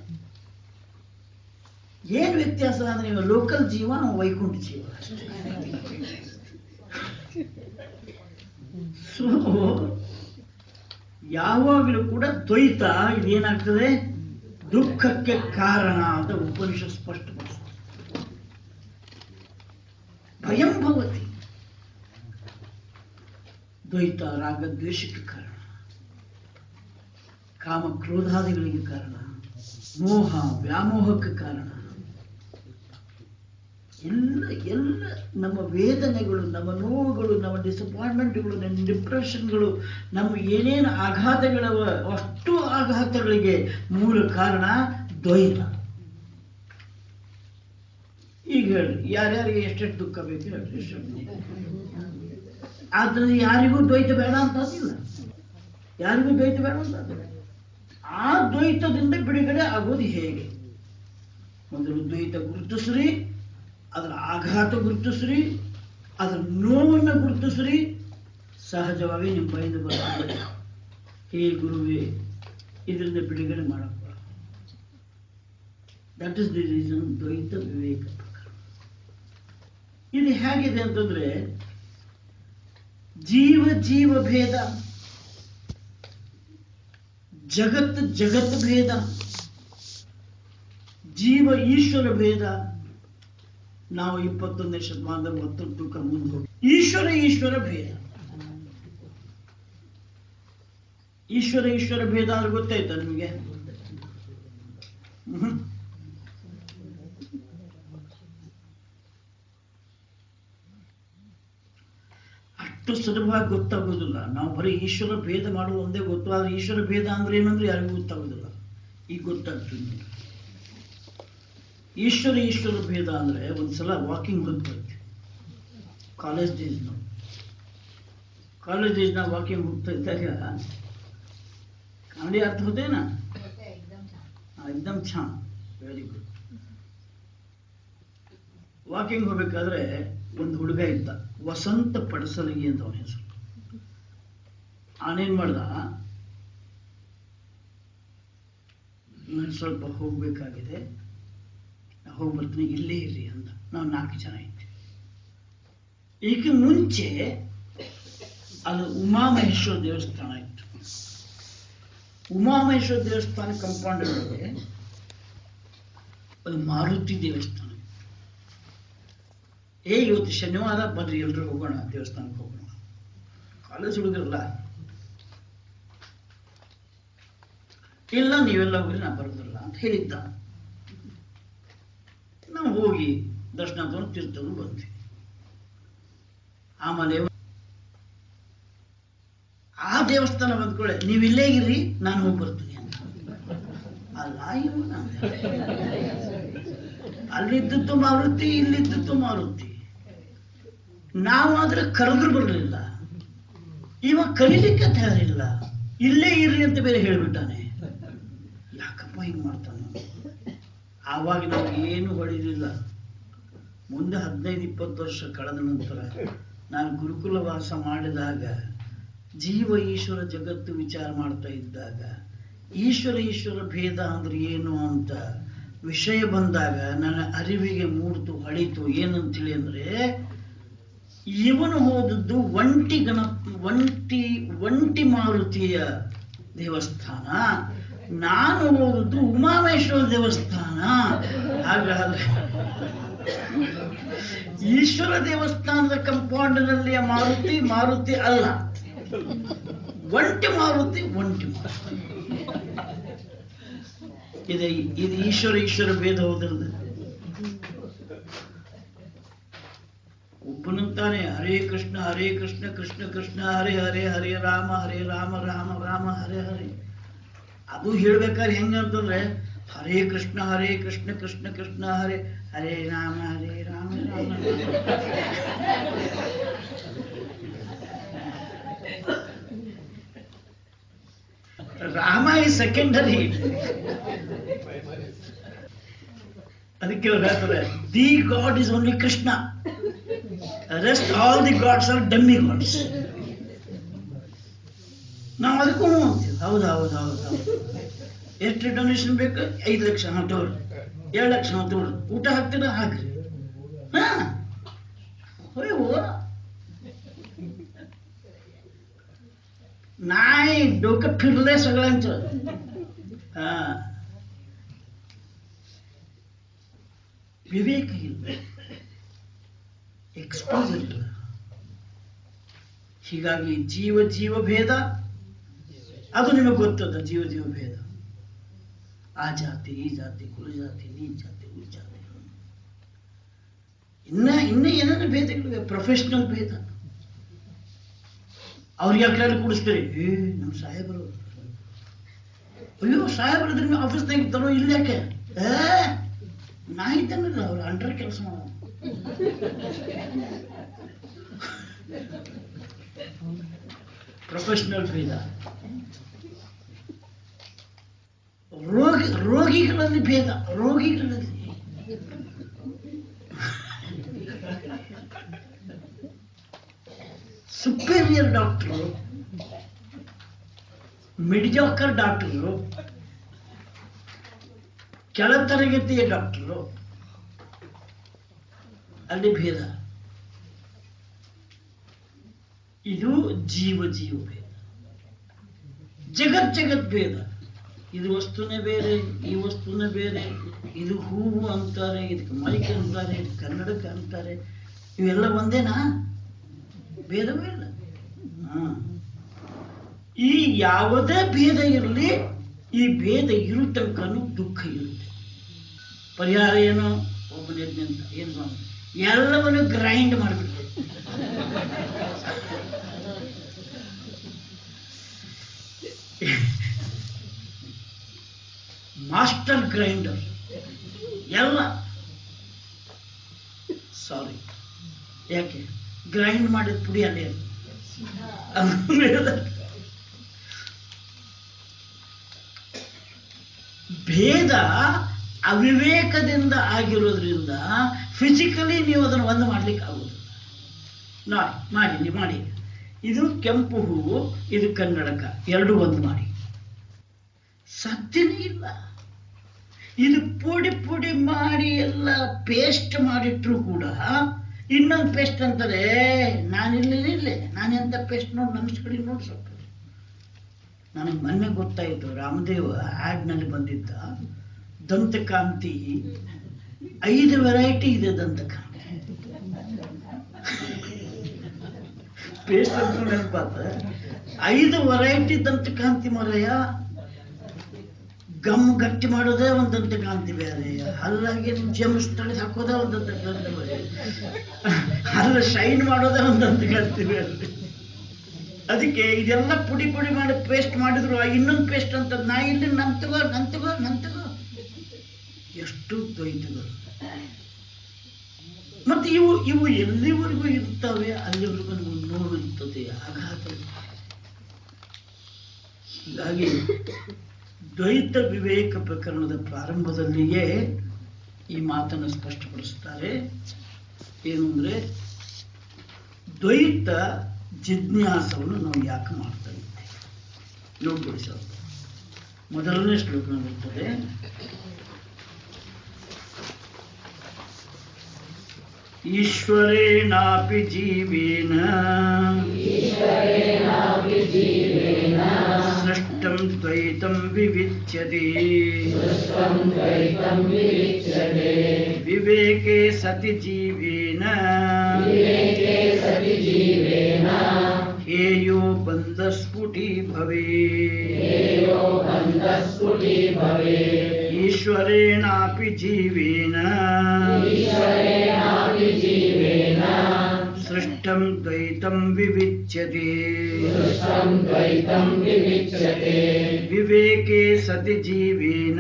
ಏನ್ ವ್ಯತ್ಯಾಸ ಅಂದ್ರೆ ಇವ ಲೋಕಲ್ ಜೀವ ಅವ ವೈಕುಂಠ ಜೀವ ಸೊ ಯಾವಾಗಲೂ ಕೂಡ ದ್ವೈತ ಇದೇನಾಗ್ತದೆ ದುಃಖಕ್ಕೆ ಕಾರಣ ಅಂತ ಉಪನಿಷತ್ ಸ್ಪಷ್ಟಪಡಿಸ್ತದೆ ಭಯಂ ಭವತಿ ದ್ವೈತ ರಾಗದ್ವೇಷಕ್ಕೆ ಕಾರಣ ಕಾಮ ಕ್ರೋಧಾದಿಗಳಿಗೆ ಕಾರಣ ಮೋಹ ವ್ಯಾಮೋಹಕ್ಕೆ ಕಾರಣ ಎಲ್ಲ ಎಲ್ಲ ನಮ್ಮ ವೇದನೆಗಳು ನಮ್ಮ ನೋವುಗಳು ನಮ್ಮ ಡಿಸಪಾಯಿಂಟ್ಮೆಂಟ್ಗಳು ನಮ್ಮ ಡಿಪ್ರೆಷನ್ಗಳು ನಮ್ಮ ಏನೇನು ಆಘಾತಗಳವ ಅಷ್ಟು ಆಘಾತಗಳಿಗೆ ಮೂಲ ಕಾರಣ ದ್ವೈತ ಈಗ ಹೇಳ್ರಿ ಯಾರ್ಯಾರಿಗೆ ಎಷ್ಟೆಷ್ಟು ದುಃಖ ಬೇಕು ಹೇಳ್ರಿ ಎಷ್ಟೆಷ್ಟು ಆದ್ರೆ ಯಾರಿಗೂ ದ್ವೈತ ಬೇಡ ಅಂತಿಲ್ಲ ಯಾರಿಗೂ ದ್ವೈತ ಬೇಡ ಅಂತ ಆ ದ್ವೈತದಿಂದ ಬಿಡುಗಡೆ ಆಗೋದು ಹೇಗೆ ಮೊದಲು ದ್ವೈತ ಗುರುತಿಸ್ರಿ ಅದರ ಆಘಾತ ಗುರುತಿಸ್ರಿ ಅದರ ನೋವನ್ನು ಗುರುತಿಸ್ರಿ ಸಹಜವಾಗಿ ನಿಮ್ಮ ಬೈದು ಬರ್ತದೆ ಹೇ ಗುರುವೇ ಇದರಿಂದ ಬಿಡುಗಡೆ ಮಾಡಪ್ಪ ದಟ್ ಇಸ್ ದಿ ರೀಸನ್ ದ್ವೈತ ವಿವೇಕ ಪ್ರಕರಣ ಇದು ಹೇಗಿದೆ ಅಂತಂದ್ರೆ ಜೀವ ಜೀವ ಭೇದ ಜಗತ್ ಜಗತ್ ಭೇದ ಜೀವ ಈಶ್ವರ ಭೇದ ನಾವು ಇಪ್ಪತ್ತೊಂದನೇ ಶತಮಾನದ ಒತ್ತೊಂದು ಮುಂದೆ ಹೋಗಿ ಈಶ್ವರ ಈಶ್ವರ ಭೇದ ಈಶ್ವರ ಈಶ್ವರ ಭೇದ ಅಂದ್ರೆ ಗೊತ್ತಾಯ್ತಾ ನಿಮಗೆ ಹ್ಮ್. ಸುಲಭವಾಗಿ ಗೊತ್ತಾಗೋದಿಲ್ಲ ನಾವು ಬರೀ ಈಶ್ವರ ಭೇದ ಮಾಡುವ ಒಂದೇ ಗೊತ್ತು ಆದ್ರೆ ಈಶ್ವರ ಭೇದ ಅಂದ್ರೆ ಏನಂದ್ರೆ ಯಾರಿಗೂ ಗೊತ್ತಾಗೋದಿಲ್ಲ ಈಗ ಗೊತ್ತಾಗ್ತದೆ ನೋಡಿ. ಈಶ್ವರ ಈಶ್ವರ ಭೇದ ಅಂದ್ರೆ ಒಂದ್ಸಲ ವಾಕಿಂಗ್ ಹೋಗಿ ಬರುತ್ತೆ ಕಾಲೇಜ್ ಡೇಸ್ ನಾವು ಕಾಲೇಜ್ ಡೇಸ್ ನಾವು ವಾಕಿಂಗ್ ಹೋಗ್ತಾ ಇದ್ದಾಗ ಕಾಮಿಡಿ ಅರ್ಥ ಹೋದೇನಾ हाँ, एकदम छान ವೆರಿ ಗುಡ್ ವಾಕಿಂಗ್ ಹೋಗ್ಬೇಕಾದ್ರೆ ಒಂದು ಹುಡುಗ ಇದ್ದ ವಸಂತ ಪಡಸಲಿಗೆ ಅಂತ ಅವನ ಹೆಸರು ಅವನೇನ್ ಮಾಡ್ದ ನಾನು ಸ್ವಲ್ಪ ಹೋಗ್ಬೇಕಾಗಿದೆ ನಾ ಹೋಗಿ ಬರ್ತೀನಿ ಇಲ್ಲೇ ಇರ್ರಿ ಅಂದ ನಾವು ನಾಲ್ಕು ಜನ ಇದ್ವಿ ಈಗ ಮುಂಚೆ ಅದು ಉಮಾಮಹೇಶ್ವರ ದೇವಸ್ಥಾನ ಇತ್ತು ಉಮಾಮಹೇಶ್ವರ ದೇವಸ್ಥಾನ ಕಂಪೌಂಡ್ ಒಳಗೆ ಒಂದು ಮಾರುತಿ ದೇವಸ್ಥಾನ ಏ ಇವತ್ತು ಶನಿವಾರ ಬರ್ರಿ ಎಲ್ರು ಹೋಗೋಣ ದೇವಸ್ಥಾನಕ್ಕೆ ಹೋಗೋಣ ಕಾಲೇಜ್ ಹುಡುಗರಲ್ಲ ಇಲ್ಲ ನೀವೆಲ್ಲ ಹೋಗ್ರಿ ನಾ ಬರೋದಿಲ್ಲ ಅಂತ ಹೇಳಿದ್ದ ನಾವು ಹೋಗಿ ದರ್ಶನ ತಗೊಂಡು ತೀರ್ಥಗಳು ಬಂದ್ವಿ ಆಮೇಲೆ ಆ ದೇವಸ್ಥಾನ ಬಂದ್ಕೊಳ್ಳೆ ನೀವು ಇಲ್ಲೇ ಇರ್ರಿ ನಾನು ಹೋಗಿ ಬರ್ತೀನಿ ಅಂತ ಅಲ್ಲ ಇವನ ಅಲ್ಲಿದ್ದದ್ದು ಮಾರುತಿ ಇಲ್ಲಿದ್ದದ್ದು ಮಾರುತಿ ನಾವಾದ್ರೆ ಕರೆದ್ರು ಬರಲಿಲ್ಲ ಇವ ಕರೀಲಿಕ್ಕೆ ತಯಾರಿಲ್ಲ ಇಲ್ಲೇ ಇರ್ರಿ ಅಂತ ಬೇರೆ ಹೇಳ್ಬಿಟ್ಟಾನೆ ಯಾಕಪ್ಪ ಹಿಂಗ್ ಮಾಡ್ತಾನೆ ಆವಾಗ ನಾವು ಏನು ಹೊಡಿಲಿಲ್ಲ ಮುಂದೆ ಹದಿನೈದು ಇಪ್ಪತ್ತು ವರ್ಷ ಕಳೆದ ನಂತರ ನಾನು ಗುರುಕುಲ ವಾಸ ಮಾಡಿದಾಗ ಜೀವ ಈಶ್ವರ ಜಗತ್ತು ವಿಚಾರ ಮಾಡ್ತಾ ಇದ್ದಾಗ ಈಶ್ವರ ಈಶ್ವರ ಭೇದ ಅಂದ್ರೆ ಏನು ಅಂತ ವಿಷಯ ಬಂದಾಗ ನನ್ನ ಅರಿವಿಗೆ ಮೂಡ್ತು ಹೊಳಿತು ಏನಂತೇಳಿ ಅಂದ್ರೆ ಇವನು ಹೋದದ್ದು ಒಂಟಿ ಗಣ ಒಂಟಿ ಒಂಟಿ ಮಾರುತಿಯ ದೇವಸ್ಥಾನ ನಾನು ಹೋದದ್ದು ಉಮಾಮೇಶ್ವರ ದೇವಸ್ಥಾನ ಹಾಗಾದ್ರೆ ಈಶ್ವರ ದೇವಸ್ಥಾನದ ಕಂಪೌಂಡ್ನಲ್ಲಿಯ ಮಾರುತಿ ಮಾರುತಿ ಅಲ್ಲ ಒಂಟಿ ಮಾರುತಿ ಒಂಟಿ ಮಾರುತಿ ಇದು ಇದು ಈಶ್ವರ ಈಶ್ವರ ಭೇದ ಹೋದಿಲ್ಲ ಒಬ್ಬನಂತಾನೆ ಹರೇ ಕೃಷ್ಣ ಹರೇ ಕೃಷ್ಣ ಕೃಷ್ಣ ಕೃಷ್ಣ ಹರೇ ಹರೇ ಹರೇ ರಾಮ ಹರೇ ರಾಮ ರಾಮ ರಾಮ ಹರೇ ಹರೇ ಅದು ಹೇಳ್ಬೇಕಾದ್ರೆ ಹೆಂಗಂತಂದ್ರೆ ಹರೇ ಕೃಷ್ಣ ಹರೇ ಕೃಷ್ಣ ಕೃಷ್ಣ ಕೃಷ್ಣ ಹರೇ ಹರೇ ರಾಮ ಹರೇ ರಾಮ ರಾಮ ರಾಮ. ರಾಮ ಈ ಸೆಕೆಂಡರಿ ಅದಕ್ಕೆ ಅವ್ರು ಹೇಳ್ತಾರೆ the god is only Krishna rest all the gods are dummy gods ನಾವು ಅದಕ್ಕೂ ಹ್ಞೂ ಅಂತೀವಿ ಹೌದು ಹೌದು ಹೌದು ಹೌದು ಎಷ್ಟು ಡೊನೇಷನ್ ಬೇಕು ಐದು ಲಕ್ಷ ಹಾಂ ತಗೊಳ್ರಿ ಎರಡು ಲಕ್ಷ ಹಾಂ ತಗೊಳ್ರಿ ಊಟ ಹಾಕ್ತೀರಾ ಹಾಕ್ರಿ ಹಾ ಹೋಯ್ವು नाही डोकं फिरलंय सगळ्यांचं हा ವಿವೇಕ ಇಲ್ಲ ಎಕ್ಸ್ಪೋಸರ್ ಇಲ್ಲ ಹೀಗಾಗಿ ಜೀವ ಜೀವ ಭೇದ ಅದು ನಿಮಗೆ ಗೊತ್ತದ ಜೀವ ಜೀವ ಭೇದ ಆ ಜಾತಿ ಈ ಜಾತಿ ಕುಲ ಜಾತಿ ನೀ ಜಾತಿ ಉಳ ಜಾತಿ ಇನ್ನ ಇನ್ನ ಏನೇನು ಭೇದಗಳಿವೆ ಪ್ರೊಫೆಷನಲ್ ಭೇದ ಅವ್ರಿಗೆ ಯಾಕೆ ಕೂಡಿಸ್ತೀರಿ ಏ ನಮ್ಮ ಸಾಹೇಬರು ಅಯ್ಯೋ ಸಾಹೇಬರು ಇದ್ರೆ ನೀವು ಆಫೀಸ್ನಾಗ ಇರ್ತಾರೋ ಇಲ್ಲಿ ಯಾಕೆ ಏ ನಾ ಇದ್ದಾನಲ್ಲ ಅವ್ರು ಅಂಡರ್ ಕೆಲಸ ಮಾಡೋ ಪ್ರೊಫೆಷನಲ್ ಭೇದ ರೋಗಿ ರೋಗಿಗಳಲ್ಲಿ ಭೇದ ರೋಗಿಗಳಲ್ಲಿ ಸುಪೀರಿಯರ್ ಡಾಕ್ಟರು ಮಿಡಿಜಾಕರ್ ಡಾಕ್ಟರು ಕೆಳತರಗತಿಯ ಡಾಕ್ಟರು ಅಲ್ಲಿ ಭೇದ ಇದು ಜೀವ ಜೀವ ಭೇದ ಜಗತ್ ಜಗತ್ ಭೇದ ಇದು ವಸ್ತುನೇ ಬೇರೆ ಈ ವಸ್ತುನೇ ಬೇರೆ ಇದು ಹೂವು ಅಂತಾರೆ ಇದಕ್ಕೆ ಮೈಕ್ ಅಂತಾರೆ ಇದು ಕನ್ನಡಕ್ಕೆ ಅಂತಾರೆ ಇವೆಲ್ಲ ಒಂದೇನಾ ಭೇದವೇ ಇಲ್ಲ ಹಾ. ಈ ಯಾವುದೇ ಭೇದ ಇರಲಿ ಈ ಭೇದ ಇರು ತನಕನೂ ದುಃಖ ಇರುತ್ತೆ ಪರಿಹಾರ ಏನು ಒಬ್ಬನ ಅಂತ ಏನು ಸ್ವಾಮಿ ಎಲ್ಲವನ್ನು ಗ್ರೈಂಡ್ ಮಾಡಿಬಿಡ್ಬೇಕು ಮಾಸ್ಟರ್ ಗ್ರೈಂಡರ್ ಎಲ್ಲ ಸಾರಿ ಯಾಕೆ ಗ್ರೈಂಡ್ ಮಾಡಿದ ಪುಡಿ ಅಲ್ಲೇ ಇರ್ತದೆ. ಆಮೇಲೆ ಭೇದ ಅವಿವೇಕದಿಂದ ಆಗಿರೋದ್ರಿಂದ ಫಿಸಿಕಲಿ ನೀವು ಅದನ್ನು ಒಂದು ಮಾಡ್ಲಿಕ್ಕೆ ಆಗುದಿಲ್ಲ ನೋಡಿ ಮಾಡಿ ನೀವು ಮಾಡಿ ಇದು ಕೆಂಪು ಹೂವು ಇದು ಕನ್ನಡಕ ಎರಡು ಒಂದು ಮಾಡಿ ಸಾಧ್ಯನೇ ಇಲ್ಲ ಇದು ಪುಡಿ ಪುಡಿ ಮಾಡಿ ಎಲ್ಲ ಪೇಸ್ಟ್ ಮಾಡಿಟ್ರು ಕೂಡ ಇನ್ನೊಂದು ಪೇಸ್ಟ್ ಅಂತಾರೆ ನಾನಿಲ್ಲಿ ಇಲ್ಲೇ ನಾನೆಂತ ಪೇಸ್ಟ್ ನೋಡಿ ನನ್ನ ಕಡೆ ನೋಡಿ ಸ್ವಲ್ಪ ನನಗೆ ಮೊನ್ನೆ ಗೊತ್ತಾಯಿತು ರಾಮದೇವ ಆಡ್ನಲ್ಲಿ ಬಂದಿದ್ದ ದಂತಕಾಂತಿ ಐದು ವೆರೈಟಿ ಇದೆ ದಂತಕಾಂತಿ ಪೇಸ್ಟ್ ಅಂತ ನೆನಪಾತ ಐದು ವೆರೈಟಿ ದಂತಕಾಂತಿ ಮರಯ್ಯ ಗಮ್ ಗಟ್ಟಿ ಮಾಡೋದೇ ಒಂದು ದಂತಕಾಂತಿ ಬೇರೆ ಹಲ್ಲಾಗಿ ಜಮ್ಸ್ ತೆಗೆದು ಹಾಕೋದೇ ಒಂದು ದಂತಕಾಂತಿ ಬೇರೆ ಹಲ್ಲ ಶೈನ್ ಮಾಡೋದೇ ಒಂದು ದಂತಕಾಂತಿ ಬೇರೆ ಅದಕ್ಕೆ ಇದೆಲ್ಲ ಪುಡಿ ಪುಡಿ ಮಾಡಿ ಪೇಸ್ಟ್ ಮಾಡಿದ್ರು ಇನ್ನೊಂದು ಪೇಸ್ಟ್ ಅಂತ ನಾ ಇಲ್ಲಿ ನನ್ ತಗೋ ನನ್ ತಗೋ ನನ್ ತಗೋ ಎಷ್ಟು ದ್ವೈತಗಳು ಮತ್ತೆ ಇವು ಇವು ಎಲ್ಲಿವರೆಗೂ ಇರ್ತವೆ ಅಲ್ಲಿವರೆಗೂ ನಮಗೆ ನೋವಿರ್ತದೆ ಆಘಾತ ಹೀಗಾಗಿ ದ್ವೈತ ವಿವೇಕ ಪ್ರಕರಣದ ಪ್ರಾರಂಭದಲ್ಲಿಯೇ ಈ ಮಾತನ್ನು ಸ್ಪಷ್ಟಪಡಿಸ್ತಾರೆ ಏನು ಅಂದ್ರೆ ದ್ವೈತ ಜಿಜ್ಞಾಸವನ್ನು ನಾವು ಯಾಕೆ ಮಾಡ್ತಾ ಇದ್ದೇವೆ ನೋಡ್ಬಿಡಿ ಸ್ವಲ್ಪ ಮೊದಲನೇ ಶ್ಲೋಕ ಬರ್ತದೆ ಈಶ್ವರೇಣಾಪಿ ಜೀವೇನ ಸೃಷ್ಟಂ ದ್ವೈತಂ ವಿವಿಚ್ಯತೆ ವಿವೇಕೆ ಸತಿ ಜೀವೇನ ಹೇಯೋ ಬಂಧಸ್ಫುಟಿ ಭವೇ ಈಶ್ವರೇಣಾಪಿ ಜೀವೇನ ಸೃಷ್ಟಂ ದ್ವೈತಂ ವಿವಿಚ್ಯತೆ ವಿವೇಕೆ ಸತಿ ಜೀವೇನ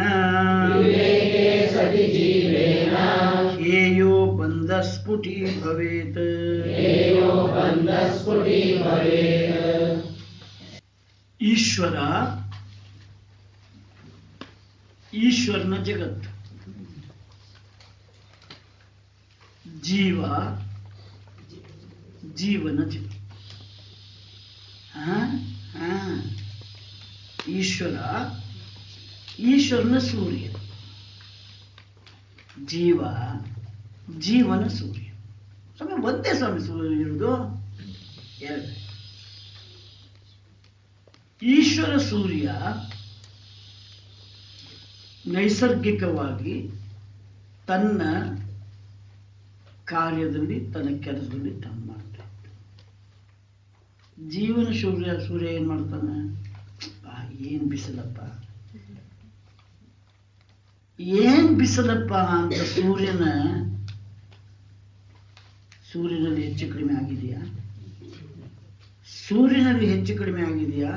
ಹೇಯೋ ಬಂಧಸ್ಫುಟಿ ಭವೇತ್ ಈಶ್ವರ ಈಶ್ವರನ ಜಗತ್ತು ಜೀವ ಜೀವನ ಜಗತ್ತು ಹಾ? ಹಾ. ಈಶ್ವರ ಈಶ್ವರನ ಸೂರ್ಯ ಜೀವ ಜೀವನ ಸೂರ್ಯ ಸ್ವಾಮಿ ಒಂದೇ ಸ್ವಾಮಿ ಸೂರ್ಯ ಇರುವುದು ಎರಡು ಈಶ್ವರ ಸೂರ್ಯ ನೈಸರ್ಗಿಕವಾಗಿ ತನ್ನ ಕಾರ್ಯದಲ್ಲಿ ತನ್ನ ಕೆಲಸದಲ್ಲಿ ತಾನು ಮಾಡ್ತಾ ಇದ್ದ. ಜೀವನ ಸೂರ್ಯ ಸೂರ್ಯ ಏನ್ ಮಾಡ್ತಾನೆ ಆ, ಏನ್ ಬಿಸಿಲಪ್ಪ ಏನ್ ಬಿಸಿಲಪ್ಪ ಅಂತ ಸೂರ್ಯನ ಸೂರ್ಯನಲ್ಲಿ ಹೆಚ್ಚು ಕಡಿಮೆ ಆಗಿದೆಯಾ ಸೂರ್ಯನಲ್ಲಿ ಹೆಚ್ಚು ಕಡಿಮೆ ಆಗಿದೆಯಾ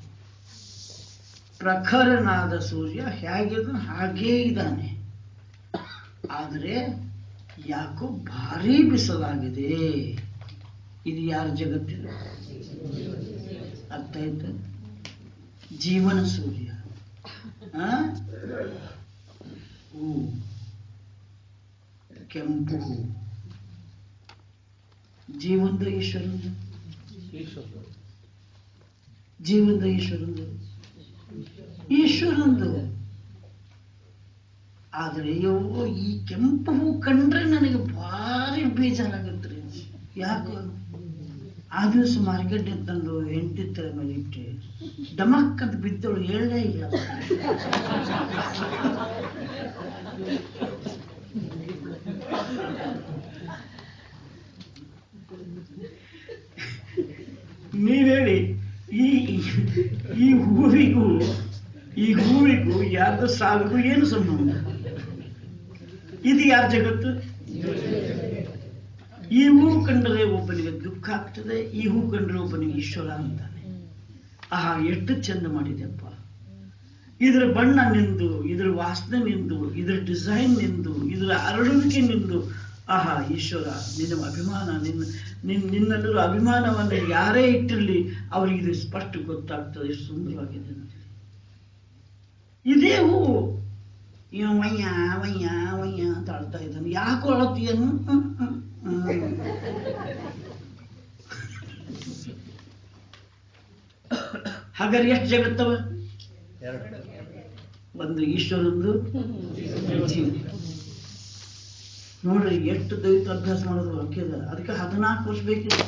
ಪ್ರಖರನಾದ ಸೂರ್ಯ ಹೇಗಿದ್ದು ಹಾಗೇ ಇದ್ದಾನೆ ಆದರೆ ಯಾಕೋ ಭಾರಿ ಬಿಸಿಲಾಗಿದೆ ಇದು ಯಾರ ಜಗತ್ತಿನ ಅರ್ಥ ಆಯ್ತು ಜೀವನ ಸೂರ್ಯ ಆ? ಹೂ ಕೆಂಪು ಹೂ ಜೀವಂತ ಈಶ್ವರನ ಜೀವಂತ ಈಶ್ವರಂದು ಈಶ್ವರಂದು ಆದರೆ ಯವ್ವ ಈ ಕೆಂಪು ಹೂ ಕಂಡ್ರೆ ನನಗೆ ಭಾರಿ ಬೇಜಾರಾಗುತ್ತೆ ರೀ ಯಾಕೆ ಆ ದಿವಸ ಮಾರ್ಕೆಟ್ ತಂದು ಹೆಂಡತಿ ತರ ಮೇಲೆ ಇಟ್ಟೆ ಡಮಕ್ ಅಂತ ಬಿದ್ದವಳು ಹೇಳಲೇ ಇಲ್ಲ ನೀವ್ ಹೇಳಿ ಈ ಈ ಹೂವಿಗೂ ಈ ಹೂವಿಗೂ ಯಾರ್ದು ಸಾವಿಗೂ ಏನು ಸಂಬಂಧ ಇದು ಯಾರ ಜಗತ್ತು ಈ ಹೂ ಕಂಡರೆ ಒಬ್ಬನಿಗೆ ದುಃಖ ಆಗ್ತದೆ ಈ ಹೂ ಕಂಡ್ರೆ ಒಬ್ಬನಿಗೆ ಈಶ್ವರ ಅಂತಾನೆ ಆಹಾ ಎಷ್ಟು ಚಂದ ಮಾಡಿದೆಪ್ಪ ಇದ್ರ ಬಣ್ಣ ನಿಂದು ಇದ್ರ ವಾಸನೆ ನಿಂದು ಇದ್ರ ಡಿಸೈನ್ ನಿಂದು ಇದ್ರ ಅರಳುವಿಕೆ ನಿಂದು ಆಹಾ ಈಶ್ವರ ನಿನ್ನ ಅಭಿಮಾನ ನಿನ್ನ ನಿನ್ ನಿನ್ನಲ್ಲಿರೋ ಅಭಿಮಾನವನ್ನು ಯಾರೇ ಇಟ್ಟಿರಲಿ ಅವರಿಗೆ ಇದು ಸ್ಪಷ್ಟ ಗೊತ್ತಾಗ್ತದೆ ಎಷ್ಟು ಸುಂದರವಾಗಿದೆ ಅಂತೇಳಿ ಇದೇ ಹೂವು ಇವ ವಯ್ಯ ವಯ್ಯ ವಯ್ಯ ಅಂತ ಆಡ್ತಾ ಇದ್ದಾನೆ ಯಾಕೆ ಅಳತೀಯನು ಹ್ಮ್, ಹ್ಮ್, ಹ್ಮ್. ಹಾಗಾದ್ರೆ ಎಷ್ಟು ಜಗತ್ತವ ಒಂದು ಈಶ್ವರಂದು ಜೀವ ನೋಡ್ರಿ ಎಷ್ಟು ದೈಹಿಕ ಅಭ್ಯಾಸ ಮಾಡೋದು ಹಾಕಿದ ಅದಕ್ಕೆ ಹದಿನಾಲ್ಕು ವರ್ಷ ಬೇಕಿತ್ತು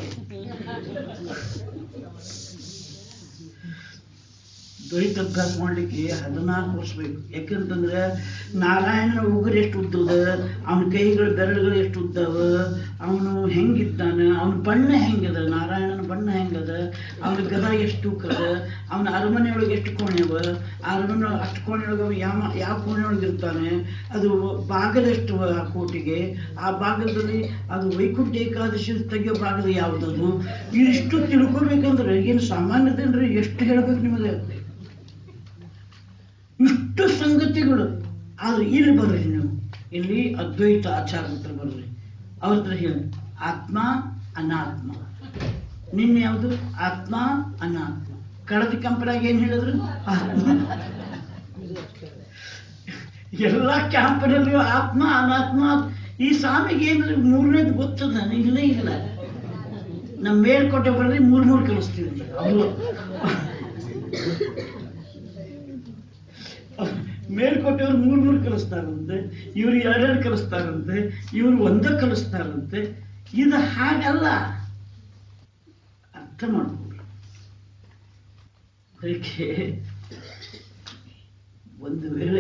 ದೈಹಿಕ ಅಭ್ಯಾಸ ಮಾಡ್ಲಿಕ್ಕೆ ಹದಿನಾಲ್ಕು ವರ್ಷ ಬೇಕು ಯಾಕಂತಂದ್ರೆ ನಾರಾಯಣನ ಉಗುರು ಎಷ್ಟು ಉದ್ದದ ಅವನ ಕೈಗಳು ಬೆರಳುಗಳು ಎಷ್ಟು ಉದ್ದವ ಅವನು ಹೆಂಗಿದ್ದಾನ ಅವನ ಬಣ್ಣ ಹೆಂಗದ ನಾರಾಯಣನ ಬಣ್ಣ ಹೆಂಗದ ಅವನ ಗದ ಎಷ್ಟು ತೂಕದ ಅವನ ಅರಮನೆಯೊಳಗೆ ಎಷ್ಟು ಕೋಣೆ ಅವ ಆ ಅರಮನೆ ಅಷ್ಟು ಕೋಣೆಯೊಳಗೆ ಅವ ಯಾವ ಯಾವ ಕೋಣೆಯೊಳಗೆ ಇರ್ತಾನೆ ಅದು ಬಾಗಲೆಷ್ಟು ಆ ಕೋಟಿಗೆ ಆ ಭಾಗದಲ್ಲಿ ಅದು ವೈಕುಂಠ ಏಕಾದಶಿ ತೆಗೆಯೋ ಭಾಗದ ಯಾವುದದು ಇಷ್ಟು ತಿಳ್ಕೊಬೇಕಂದ್ರೆ ಏನು ಸಾಮಾನ್ಯದೇನ್ರಿ ಎಷ್ಟು ಹೇಳ್ಬೇಕು ನಿಮಗೆ ಇಷ್ಟು ಸಂಗತಿಗಳು ಆದ್ರೆ ಇಲ್ಲಿ ಬರ್ರಿ ನೀವು ಇಲ್ಲಿ ಅದ್ವೈತ ಆಚಾರ ಹತ್ರ ಬರ್ರಿ ಅವ್ರ ಹತ್ರ ಹೇಳಿ ಆತ್ಮ ಅನಾತ್ಮ ನಿನ್ನೆ ಯಾವುದು ಆತ್ಮ ಅನಾತ್ಮ ಕಳೆದ ಕಂಪನಾಗ ಏನ್ ಹೇಳಿದ್ರು ಆತ್ಮ. ಎಲ್ಲ ಕ್ಯಾಂಪನಲ್ಲೂ ಆತ್ಮ ಅನಾತ್ಮ ಈ ಸ್ವಾಮಿಗೆ ಏನ್ರಿ ಮೂರನೇದು ಗೊತ್ತದ ಇಲ್ಲೇ ಇಲ್ಲ ನಮ್ಮ ಮೇಲ್ಕೋಟೆ ಬರ್ರಿ ಮೂರ್ ಮೂರ್ ಕಲಿಸ್ತೀವಿ ಅವರು ಮೇಲ್ಕೋಟೆಯವ್ರು ಮೂರ್ ಮೂರ್ ಕಲಿಸ್ತಾರಂತೆ ಇವ್ರು ಎರಡೆರಡು ಕಲಿಸ್ತಾರಂತೆ ಇವ್ರು ಒಂದ ಕಲಿಸ್ತಾರಂತೆ ಇದು ಹಾಗಲ್ಲ ಅರ್ಥ ಮಾಡ್ಕೊಳ್ಳಿ ಅದಕ್ಕೆ ಒಂದು ವೇಳೆ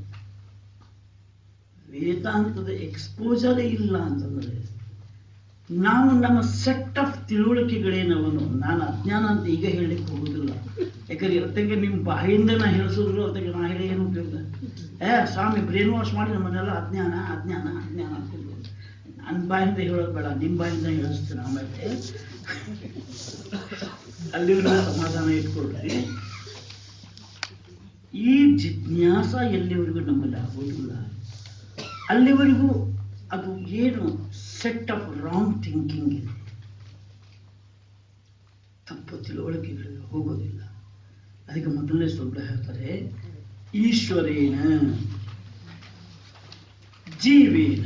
ವೇದಾಂತದ ಎಕ್ಸ್ಪೋಜರೇ ಇಲ್ಲ ಅಂತಂದ್ರೆ ನಾವು ನಮ್ಮ ಸೆಟ್ ಆಫ್ ತಿಳುವಳಿಕೆಗಳೇನವನು ನಾನು ಅಜ್ಞಾನ ಅಂತ ಈಗ ಹೇಳಲಿಕ್ಕೆ ಹೋಗುದಿಲ್ಲ ಯಾಕಂದ್ರೆ ಅದಕ್ಕೆ ನಿಮ್ಮ ಬಾಯಿಂದ ನಾ ಹೇಳಿಸಿದ್ರು ಅದಕ್ಕೆ ನಾ ಹೇಳಿ ಏನು ಉಪಯೋಗ ಏ ಸ್ವಾಮಿ ಬ್ರೇನ್ ವಾಶ್ ಮಾಡಿ ನಮ್ಮನ್ನೆಲ್ಲ ಅಜ್ಞಾನ ಅಜ್ಞಾನ ಅಜ್ಞಾನ ಅಂತಿದ್ರು ನನ್ನ ಬಾಯಿಂದ ಹೇಳೋದು ಬೇಡ ನಿಮ್ಮ ಬಾಯಿಂದ ಹೇಳಿಸ್ತೀನಿ ಆಮೇಲೆ ಅಲ್ಲಿವರೆಗೂ ಸಮಾಧಾನ ಇಟ್ಕೊಳ್ರಿ ಈ ಜಿಜ್ಞಾಸ ಎಲ್ಲಿವರೆಗೂ ನಮ್ಮಲ್ಲಿ ಆಗೋದಿಲ್ಲ ಅಲ್ಲಿವರೆಗೂ ಅದು ಏನು ಸೆಟ್ ಆಫ್ ರಾಂಗ್ ಥಿಂಕಿಂಗ್ ಇದೆ ತಪ್ಪು ತಿಳುವಳಿಕೆಗಳಿಗೆ ಹೋಗೋದಿಲ್ಲ ಅದಕ್ಕೆ ಮೊದಲನೇ ಸ್ವಲ್ಪ ಹೇಳ್ತಾರೆ ಈಶ್ವರೇನ ಜೀವೇನ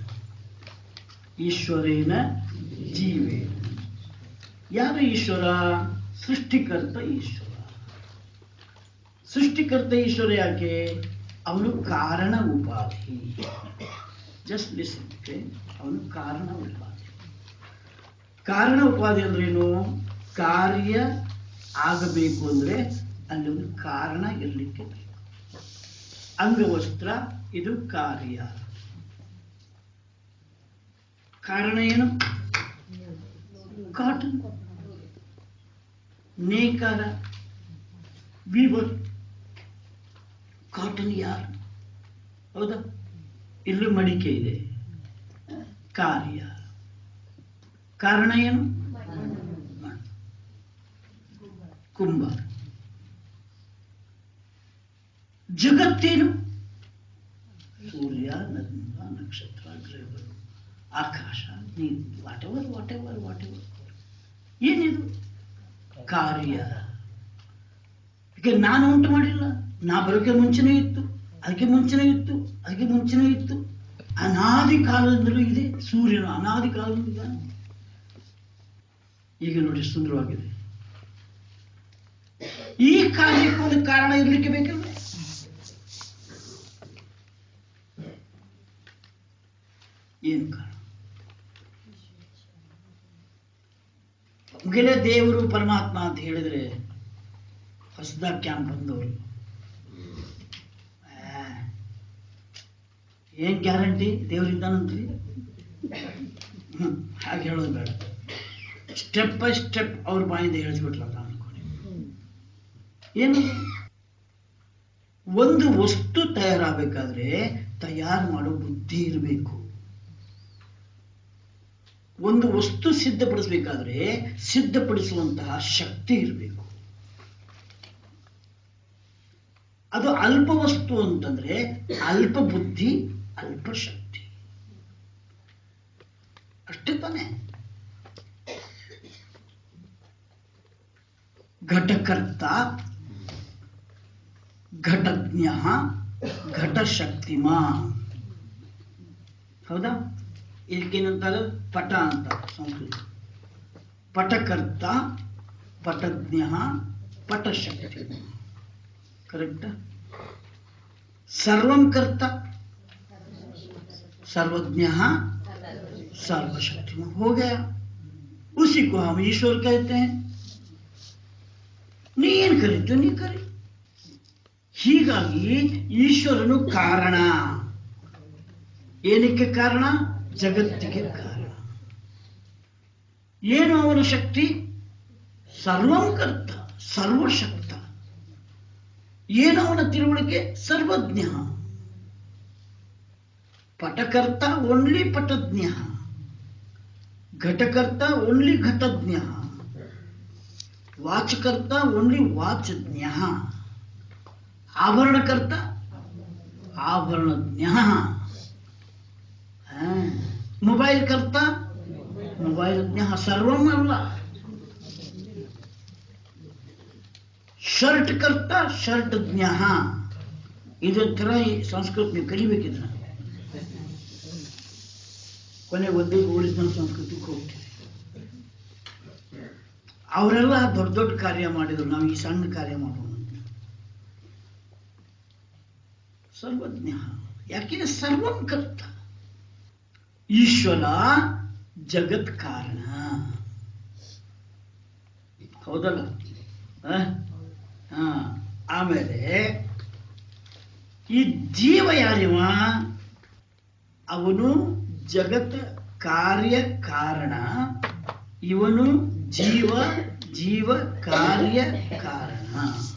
ಈಶ್ವರೇನ ಜೀವೇನ ಯಾರು ಈಶ್ವರ ಸೃಷ್ಟಿಕರ್ತ ಈಶ್ವರ ಸೃಷ್ಟಿಕರ್ತ ಈಶ್ವರ ಯಾಕೆ ಅವನು ಕಾರಣ ಉಪಾಧಿ ಜಸ್ಟ್ ಲಿಸನ್ ಅವನು ಕಾರಣ ಉಪಾಧಿ ಕಾರಣ ಉಪಾಧಿ ಅಂದ್ರೇನು ಕಾರ್ಯ ಆಗಬೇಕು ಅಂದ್ರೆ ಅಲ್ಲಿ ಒಂದು ಕಾರಣ ಇರಲಿಕ್ಕೆ ಬೇಕು ಅಂಗವಸ್ತ್ರ ಇದು ಕಾರ್ಯ ಕಾರಣ ಏನು ಕಾಟನ್ ನೇಕಾರ ವೀವರ್ ಕಾಟನ್ ಯಾರು ಹೌದಾ ಇಲ್ಲೂ ಮಡಿಕೆ ಇದೆ ಕಾರ್ಯ ಕಾರಣ ಏನು ಮಣ್ಣು. ಕುಂಭ ಜಗತ್ತೇನು ಸೂರ್ಯ ನರ್ಮ ನಕ್ಷತ್ರ ಗ್ರಹಗಳು ಆಕಾಶ ನೀರು whatever whatever whatever ಏನಿದು ಕಾರ್ಯ ಯಾಕೆ ನಾನು ಉಂಟು ಮಾಡಿಲ್ಲ ನಾ ಬರೋಕೆ ಮುಂಚೆನೇ ಇತ್ತು ಅದಕ್ಕೆ ಮುಂಚೆನೇ ಇತ್ತು ಅದಕ್ಕೆ ಮುಂಚೆನೇ ಇತ್ತು ಅನಾದಿ ಕಾಲದಿಂದಲೂ ಇದೆ ಸೂರ್ಯನು ಅನಾದಿ ಕಾಲದಿಂದ ಇದ್ದಾನೆ. ಈಗ ನೋಡಿ ಸುಂದರವಾಗಿದೆ ಈ ಕಾರ್ಯಕ್ಕೆ ಒಂದು ಕಾರಣ ಇರಲಿಕ್ಕೆ ಬೇಕಲ್ವೇ ಏನು ಕಾರಣ ಮುಗಿಲೇ ದೇವರು ಪರಮಾತ್ಮ ಅಂತ ಹೇಳಿದ್ರೆ ಹೊಸದಾಗಿ ಕ್ಯಾಂಪ್ ಬಂದವರು ಆ, ಏನ್ ಗ್ಯಾರಂಟಿ ದೇವರಿದ್ದಾನಂತ್ರಿ ಹ್ಮ್ ಹಾಗೆ ಹೇಳೋದು ಬೇಡ ಸ್ಟೆಪ್ ಬೈ ಸ್ಟೆಪ್ ಅವ್ರ ಬಾಯಿಂದ ಹೇಳಿಸ್ಬಿಟ್ರಲ್ಲ ಅನ್ಕೊಂಡು ಏನು ಒಂದು ವಸ್ತು ತಯಾರಾಗಬೇಕಾದ್ರೆ ತಯಾರು ಮಾಡೋ ಬುದ್ಧಿ ಇರಬೇಕು ಒಂದು ವಸ್ತು ಸಿದ್ಧಪಡಿಸಬೇಕಾದ್ರೆ ಸಿದ್ಧಪಡಿಸುವಂತಹ ಶಕ್ತಿ ಇರಬೇಕು ಅದು ಅಲ್ಪ ವಸ್ತು ಅಂತಂದ್ರೆ ಅಲ್ಪ ಬುದ್ಧಿ ಅಲ್ಪ ಶಕ್ತಿ ಅಷ್ಟೇ ತಾನೆ ಘಟಕರ್ತ ಘಟಜ್ಞ ಘಟಶಕ್ತಿಮಾನ್ ಹೌದಾ ಇದಕ್ಕೇನಂತಾರೆ ಪಟ ಅಂತ ಸಂಸ್ಕೃತ ಪಟಕರ್ತ ಪಟಜ್ಞ ಪಟಶಕ್ತಿ करेक्ट सर्वम करता सर्वज्ञ सर्वशक्तिमान हो गया उसी को हम ईश्वर कहते हैं ನೀ ಏನ್ ಕರೀತು ನೀ ಕರಿ ಹೀಗಾಗಿ ಈಶ್ವರನು ಕಾರಣ ಏನಕ್ಕೆ ಕಾರಣ ಜಗತ್ತಿಗೆ ಕಾರಣ ಏನು ಅವನ ಶಕ್ತಿ ಸರ್ವಂ ಕರ್ತ ಸರ್ವಶಕ್ತ ಏನು ಅವನ ತಿಳುವಳಿಕೆ ಸರ್ವಜ್ಞ ಪಟಕರ್ತ ಓನ್ಲಿ ಪಟಜ್ಞ ಘಟಕರ್ತ ಓನ್ಲಿ ಘಟಜ್ಞ ವಾಚಕರ್ತ ಓನ್ಲಿ ವಾಚಜ್ಞ ಆಭರಣಕರ್ತ ಆಭರಣಜ್ಞ ಮೊಬೈಲ್ ಕರ್ತ ಮೊಬೈಲ್ ಜ್ಞ ಸರ್ವಂ ಅಲ್ಲ ಶರ್ಟ್ ಕರ್ತ ಶರ್ಟ್ ಜ್ಞ ಇದೊಂಥರ ಈ ಸಂಸ್ಕೃತ ನೀವು ಕಲಿಬೇಕಿದ್ರ ಕೊನೆ ಒಂದೇ ಒರಿಜಿನಲ್ ಸಂಸ್ಕೃತಿಗೆ ಹೋಗ್ತೀವಿ ಅವರೆಲ್ಲ ದೊಡ್ಡ ದೊಡ್ಡ ಕಾರ್ಯ ಮಾಡಿದ್ರು ನಾವು ಈ ಸಣ್ಣ ಕಾರ್ಯ ಮಾಡೋಣ ಸರ್ವಜ್ಞ ಯಾಕೆ ಸರ್ವಂ ಕರ್ತ ಈಶ್ವರ ಜಗತ್ ಕಾರಣ ಹೌದಲ್ಲ ಆ? ಹಾ ಆಮೇಲೆ ಈ ಜೀವ ಯಾರಿವ ಅವನು ಜಗತ್ ಕಾರ್ಯ ಕಾರಣ ಇವನು ಜೀವ ಜೀವ ಕಾರ್ಯ ಕಾರಣ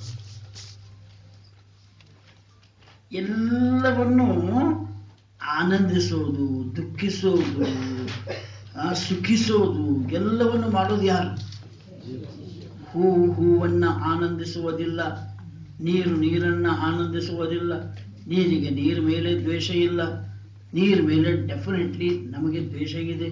ಎಲ್ಲವನ್ನು ಆನಂದಿಸೋದು ದುಃಖಿಸೋದು ಆ, ಸುಖಿಸೋದು ಎಲ್ಲವನ್ನು ಮಾಡೋದು ಯಾರು ಹೂ ಹೂವನ್ನ ಆನಂದಿಸುವುದಿಲ್ಲ ನೀರು ನೀರನ್ನ ಆನಂದಿಸುವುದಿಲ್ಲ ನೀರಿಗೆ ನೀರು ಮೇಲೆ ದ್ವೇಷ ಇಲ್ಲ ನೀರು ಮೇಲೆ ಡೆಫಿನೆಟ್ಲಿ ನಮಗೆ ದ್ವೇಷ ಇದೆ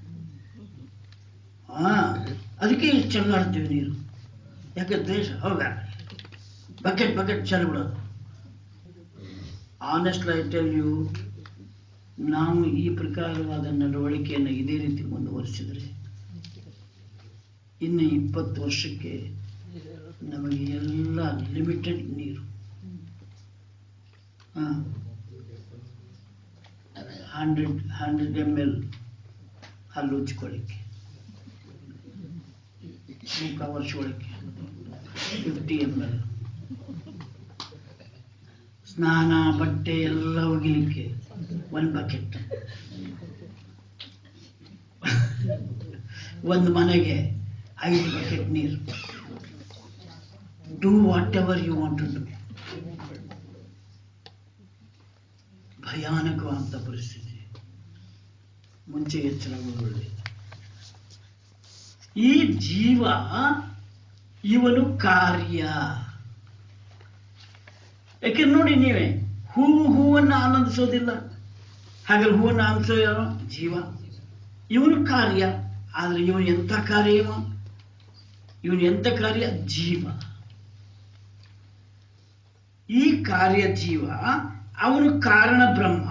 ಹಾ ಅದಕ್ಕೆ ಇಷ್ಟು ಚೆಲ್ಲಾಡ್ತೀವಿ ನೀರು ಯಾಕೆ ದ್ವೇಷ ಹೌದಾ ಬಕೆಟ್ ಬಕೆಟ್ ಚೆಲ್ಬಿಡೋದು ಆನೆಸ್ಟ್ ಐ ಟೆಲ್ ಯು ನಾವು ಈ ಪ್ರಕಾರವಾದ ನಡವಳಿಕೆಯನ್ನು ಇದೇ ರೀತಿ ಮುಂದುವರಿಸಿದ್ರೆ ಇನ್ನು ಇಪ್ಪತ್ತು ವರ್ಷಕ್ಕೆ ನಮಗೆ ಎಲ್ಲ ಲಿಮಿಟೆಡ್ ನೀರು ಹಂಡ್ರೆಡ್ ಹಂಡ್ರೆಡ್ ಎಮ್ ಎಲ್ ಹಲ್ಲು ಉಜ್ಕೊಳ್ಳಿಕ್ಕೆ ಮುಖ ಒರೆಸ್ಕೊಳ್ಳಿಕ್ಕೆ ಫಿಫ್ಟಿ ಎಮ್ ಎಲ್ ಸ್ನಾನ ಬಟ್ಟೆ ಎಲ್ಲ ಒಗಿಲಿಕ್ಕೆ ಒಂದು ಬಕೆಟ್ ಒಂದು ಮನೆಗೆ ಐದು ಬಕೆಟ್ ನೀರು do whatever you want to do ಭಯಾನಕವಾದಂಥ ಪರಿಸ್ಥಿತಿ ಮುಂಚೆ ಎಚ್ಚರಗಳು ಒಳ್ಳೆಯದು ಈ ಜೀವ ಇವನು ಕಾರ್ಯ ಯಾಕೆ ನೋಡಿ ನೀವೇ ಹೂವು ಹೂವನ್ನು ಆನಂದಿಸೋದಿಲ್ಲ ಹಾಗಾದ್ರೆ ಹೂವನ್ನು ಆನಂದಿಸೋ ಯಾರು ಜೀವ ಇವನು ಕಾರ್ಯ ಆದ್ರೆ ಇವನು ಎಂಥ ಕಾರ್ಯ ಇವ ಇವನು ಎಂಥ ಕಾರ್ಯ ಜೀವ ಈ ಕಾರ್ಯ ಜೀವ ಅವನು ಕಾರಣ ಬ್ರಹ್ಮ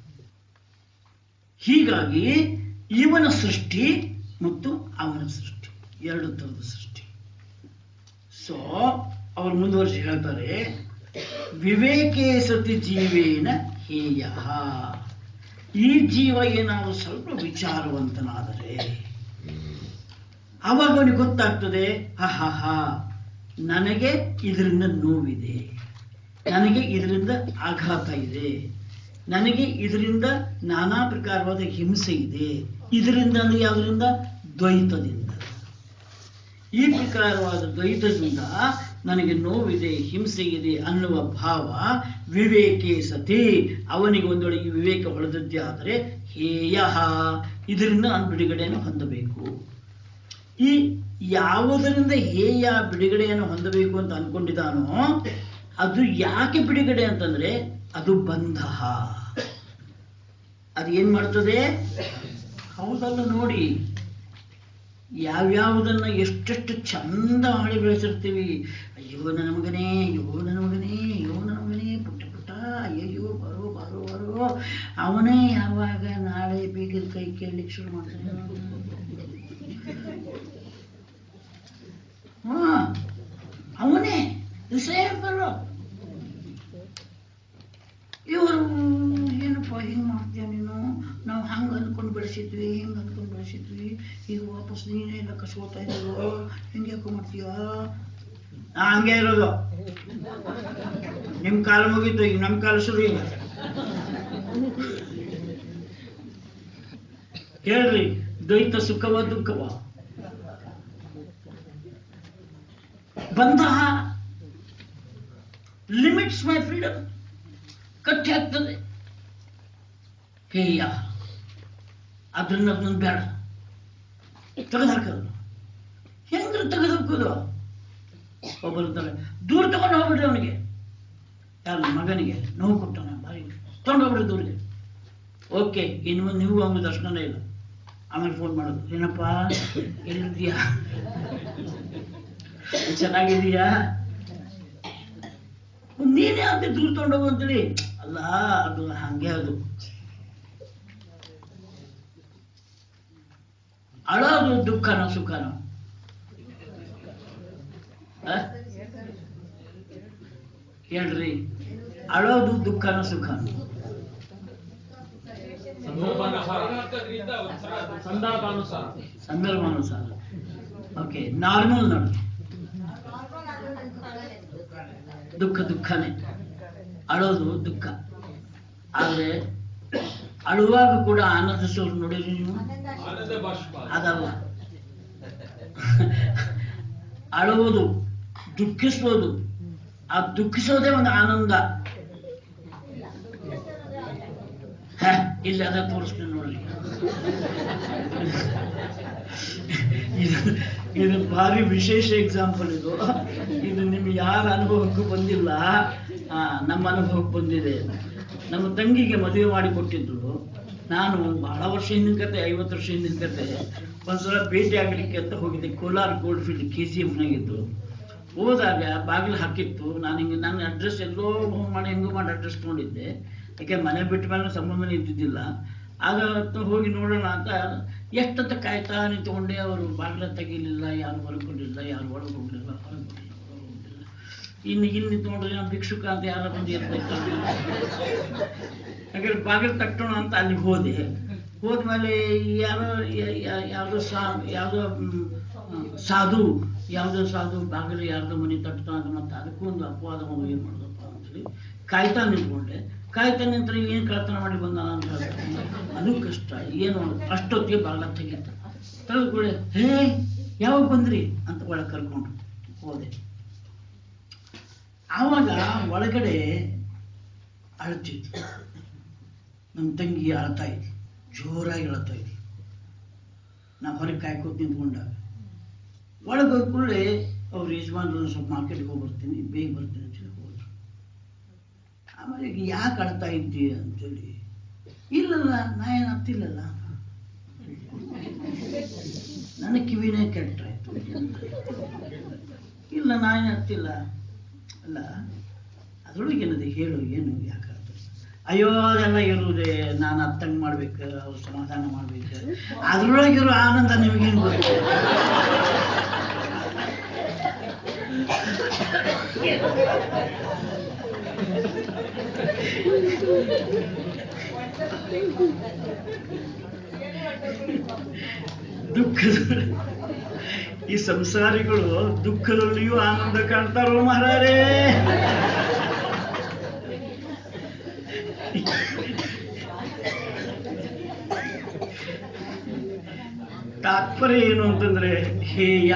ಹೀಗಾಗಿ ಇವನ ಸೃಷ್ಟಿ ಮತ್ತು ಅವನ ಸೃಷ್ಟಿ ಎರಡು ಥರದ ಸೃಷ್ಟಿ ಸೊ ಅವರು ಮುಂದುವರಿಸಿ ಹೇಳ್ತಾರೆ ವಿವೇಕೇ ಸತಿ ಜೀವೇನ ಹೇಯ ಈ ಜೀವ ಏನಾದರೂ ಸ್ವಲ್ಪ ವಿಚಾರವಂತನಾದರೆ ಆವಾಗ ಅವನಿಗೆ ಗೊತ್ತಾಗ್ತದೆ ಹಾ ನನಗೆ ಇದರಿಂದ ನೋವಿದೆ ನನಗೆ ಇದರಿಂದ ಆಘಾತ ಇದೆ ನನಗೆ ಇದರಿಂದ ನಾನಾ ಪ್ರಕಾರವಾದ ಹಿಂಸೆ ಇದೆ ಇದರಿಂದ ಅಂದ್ರೆ ಯಾವುದರಿಂದ ದ್ವೈತದಿಂದ ಈ ಪ್ರಕಾರವಾದ ದ್ವೈತದಿಂದ ನನಗೆ ನೋವಿದೆ ಹಿಂಸೆ ಇದೆ ಅನ್ನುವ ಭಾವ ವಿವೇಕೆ ಸತಿ ಅವನಿಗೆ ಒಂದು ವೇಳೆ ಈ ವಿವೇಕ ಹೊಳೆದದ್ದೇ ಆದರೆ ಹೇಯ ಇದರಿಂದ ನಾನು ಬಿಡುಗಡೆಯನ್ನು ಹೊಂದಬೇಕು ಈ ಯಾವುದರಿಂದ ಹೇಯ ಬಿಡುಗಡೆಯನ್ನು ಹೊಂದಬೇಕು ಅಂತ ಅನ್ಕೊಂಡಿದ್ದಾನೋ ಅದು ಯಾಕೆ ಬಿಡುಗಡೆ ಅಂತಂದ್ರೆ ಅದು ಬಂಧ ಅದು ಏನ್ ಮಾಡ್ತದೆ ಹೌದಲ್ಲ ನೋಡಿ ಯಾವ್ಯಾವುದನ್ನ ಎಷ್ಟೆಷ್ಟು ಚಂದ ಮಾಡಿ ಬೆಳೆಸಿರ್ತೀವಿ ಅಯ್ಯೋ ನನ್ನ ಮಗನೇ ಅಯ್ಯೋ ನನ್ನ ಮಗನೇ ಅಯ್ಯೋ ನನ್ನ ಮಗನೇ ಪುಟ್ಟ ಪುಟ್ಟ ಅಯ್ಯಯ್ಯೋ ಬರೋ ಬರೋ ಬರೋ ಅವನೇ ಯಾವಾಗ ನಾಳೆ ಬೀಗದ ಕೈ ಕೇಳಲಿಕ್ಕೆ ಶುರು ಮಾಡ್ತಾನೆ ಹಾ ಅವನೇ ಸೇಮ್ ಬರೋ ಇವರು ಏನಪ್ಪ ಹಿಂಗೆ ಮಾಡ್ತೀಯ ನೀನು ನಾವು ಹಂಗೆ ಅಂದ್ಕೊಂಡು ಬೆಳೆಸಿದ್ವಿ ಹಿಂಗೆ ಅಂದ್ಕೊಂಡು ಬೆಳೆಸಿದ್ವಿ ಈಗ ವಾಪಸ್ ನೀನೇ ಎಲ್ಲ ಕಸ್ಕೋತಾ ಇದ್ದೀವೋ ಹಿಂಗೆ ಯಾಕೆ ಮಾಡ್ತೀಯ ನಾ ಹಂಗೆ ಇರೋದು ನಿಮ್ಮ ಕಾಲ ಮುಗೀತು ಈಗ ನಮ್ಮ ಕಾಲ ಶುರು ಈಗ ಹೇಳ್ರಿ ದ್ವೈತ ಸುಖವ ದುಃಖವ ಬಂಧ ಲಿಮಿಟ್ಸ್ ಮೈ ಫ್ರೀಡಮ್ ಕಟ್ಟಿ ಆಗ್ತದೆ ಹೇಯ ಅದನ್ನ ಅದನ್ನ ಬೇಡ ತೆಗೆದು ಹಾಕೋದು ಹೆಂಗ್ರ ತೆಗೆದು ಹಾಕೋದು ಒಬ್ಬರು ದೂರ ತಗೊಂಡು ಹೋಗ್ಬಿಡ್ರಿ ಅವನಿಗೆ ಯಾರು ಮಗನಿಗೆ ನೋವು ಕೊಟ್ಟನ ಬಾರಿ ತಗೊಂಡು ಹೋಗ್ಬಿಡ್ರಿ ದೂರಿಗೆ ಓಕೆ ಇನ್ನು ಮುಂದೆ ನೀವು ಅವನ ದರ್ಶನನೇ ಇಲ್ಲ ಆಮೇಲೆ ಫೋನ್ ಮಾಡೋದು ಏನಪ್ಪ ಎಲ್ಲಿದ್ದೀಯಾ ಚೆನ್ನಾಗಿದೀಯಾ ನೀನೇ ಅಂತ ದೂರ ತಗೊಂಡೋಗು ಅಂತೇಳಿ ಅಲ್ಲ ಅದು ಹಂಗೆ ಅದು ಅಳೋದು ದುಃಖನೋ ಸುಖನೋ ಆ? ಹೇಳ್ರಿ ಅಳೋದು ದುಃಖನೋ ಸುಖನೋ ಸಂದರ್ಭಾನುಸಾರ ಸಂದರ್ಭಾನುಸಾರ ಓಕೆ ನಾರ್ಮಲ್ ನೋಡಿ ದುಃಖ ದುಃಖನೇ ಅಳೋದು ದುಃಖ ಆದರೆ ಅಳುವಾಗ ಕೂಡ ಆನಂದಿಸೋರು ನೋಡಿರಿ ನೀವು ಆನಂದ ಬಾಷ್ಪ ಅದಲ್ಲ ಅಳುವುದು ದುಃಖಿಸೋದು ಆ ದುಃಖಿಸೋದೇ ಒಂದು ಆನಂದ ಹ, ಇಲ್ಲಿ ಅದ ತೋರಿಸ್ತೀನಿ ನೋಡ್ರಿ ಇದು ಇದು ಭಾರಿ ವಿಶೇಷ ಎಕ್ಸಾಂಪಲ್ ಇದು ಇದು ನಿಮ್ಗೆ ಯಾರ ಅನುಭವಕ್ಕೂ ಬಂದಿಲ್ಲ ಆ, ನಮ್ಮ ಅನುಭವಕ್ಕೆ ಬಂದಿದೆ ನಮ್ಮ ತಂಗಿಗೆ ಮದುವೆ ಮಾಡಿ ಕೊಟ್ಟಿದ್ರು ನಾನು ಬಹಳ ವರ್ಷ ಹಿಂದಿನ ಕತೆ ಐವತ್ತು ವರ್ಷ ಹಿಂದಿನ ಕತೆ ಒಂದ್ಸಲ ಭೇಟಿ ಆಗ್ಲಿಕ್ಕೆ ಅಂತ ಹೋಗಿದ್ದೆ Kolar gold field K G ಎಫ್ನಾಗಿದ್ದು ಹೋದಾಗ ಬಾಗಿಲು ಹಾಕಿತ್ತು ನಾನು ಹಿಂಗೆ ನನ್ನ ಅಡ್ರೆಸ್ ಎಲ್ಲೋ ಫೋನ್ ಮಾಡಿ ಹೆಂಗೋ ಮಾಡಿ ಅಡ್ರೆಸ್ ತೊಗೊಂಡಿದ್ದೆ ಯಾಕೆ ಮನೆ ಬಿಟ್ಟ ಮೇಲೆ ಸಂಬಂಧನೇ ಇದ್ದಿದ್ದಿಲ್ಲ ಆಗ ತ- ಹೋಗಿ ನೋಡೋಣ ಅಂತ ಎಷ್ಟಂತ ಕಾಯ್ತಾ ನಿಂತ್ಕೊಂಡೆ ಅವರು ಬಾಗಿಲ ತೆಗಿಲಿಲ್ಲ ಯಾರು ಹೊರಕೊಂಡಿಲ್ಲ ಯಾರು ಒಳಗೆ ಹೋಗಲಿಲ್ಲ ಹೊರಗೆ ಬರಲಿಲ್ಲ ಹೊರಗೆ ಹೋಗಲಿಲ್ಲ ಇನ್ನು ಇಲ್ಲಿ ನಿಂತ್ಕೊಂಡ್ರೆ ನಾವು ಭಿಕ್ಷುಕ ಅಂತ ಯಾರ ಬಂದು ಇರ್ಬೇಕು ಯಾಕಂದ್ರೆ ಬಾಗಿಲು ತಟ್ಟೋಣ ಅಂತ ಅಲ್ಲಿ ಹೋದೆ ಹೋದ್ಮೇಲೆ ಯಾರೋ ಯ- ಯ- ಯಾವುದೋ ಸಾ ಯಾವುದೋ ಮ್, ಸಾಧು ಯಾವುದೋ ಸಾಧು ಬಾಗಿಲು ಯಾರ್ದೋ ಮನೆ ತಟ್ತಾ ಅಂತ ಮತ್ತೆ ಅದಕ್ಕೂ ಒಂದು ಅಪವಾದ ಮಗು ಏನು ಮಾಡೋದಪ್ಪ ಅಂತೇಳಿ ಕಾಯ್ತಾ ನಿಂತ್ಕೊಂಡೆ ಕಾಯ್ತಾ ನಿಂತ್ರೆ ಏನು ಕಳ್ತನ ಮಾಡಿ ಬಂದ ಅಂತ ಹೇಳ್ತಾರೆ ಅದು ಕಷ್ಟ ಏನು ಅಷ್ಟೊತ್ತಿಗೆ ಬಾಗಿಲ ತೆಗಿತ ತೆಗೆದುಕೊಳ್ಳಿ ಹೇ ಯಾವಾಗ ಬಂದ್ರಿ ಅಂತ ಒಳಗೆ ಕರ್ಕೊಂಡು ಹೋದೆ ಆವಾಗ ಒಳಗಡೆ ಅಳ್ತಿತ್ತು ನಮ್ಮ ತಂಗಿ ಅಳ್ತಾ ಇದ್ವಿ ಜೋರಾಗಿ ಅಳ್ತಾ ಇದ್ವಿ ನಾ ಹೊರಗೆ ಕಾಯ್ಕೋತ ನಿಂತ್ಕೊಂಡಾಗ ಒಳಗೆ ಹೋದ ಕೂಡಲೇ ಅವ್ರ ಯಜಮಾನ್ರು ಸ್ವಲ್ಪ ಮಾರ್ಕೆಟ್ಗೆ ಹೋಗಿ ಬರ್ತೀನಿ ಬೇಗ ಬರ್ತೀನಿ ಅಂತೇಳಿ ಹೋದ್ರು ಆಮೇಲೆ ಈಗ ಯಾಕೆ ಅಳ್ತಾ ಇದ್ದಿ ಅಂತೇಳಿ ಇಲ್ಲಲ್ಲ ನಾ ಏನು ಹತ್ತಿಲ್ಲಲ್ಲ ನನ್ನ ಕಿವಿನೇ ಕೆಟ್ಟಾಯ್ತು ಇಲ್ಲ ನಾ ಏನು ಹತ್ತಿಲ್ಲ ಅಲ್ಲ ಅದ್ರೊಳಗೇನದು ಹೇಳು ಏನು ಯಾಕೆ ಅರ್ಥ ಅಯ್ಯೋ ಅದೆಲ್ಲ ಇರುವುದೇ ನಾನು ಅರ್ಥಂಗೆ ಮಾಡ್ಬೇಕು ಅವ್ರು ಸಮಾಧಾನ ಮಾಡ್ಬೇಕು ಅದ್ರೊಳಗಿರೋ ಆನಂದ ನಿಮಗೇನು ಗೊತ್ತು ದುಃಖದ ಈ ಸಂಸಾರಿಗಳು ದುಃಖದಲ್ಲಿಯೂ ಆನಂದ ಕಾಣ್ತಾರೋ ಮಹಾರಾರೇ ತಾತ್ಪರ್ಯ ಏನು ಅಂತಂದ್ರೆ ಹೇಯ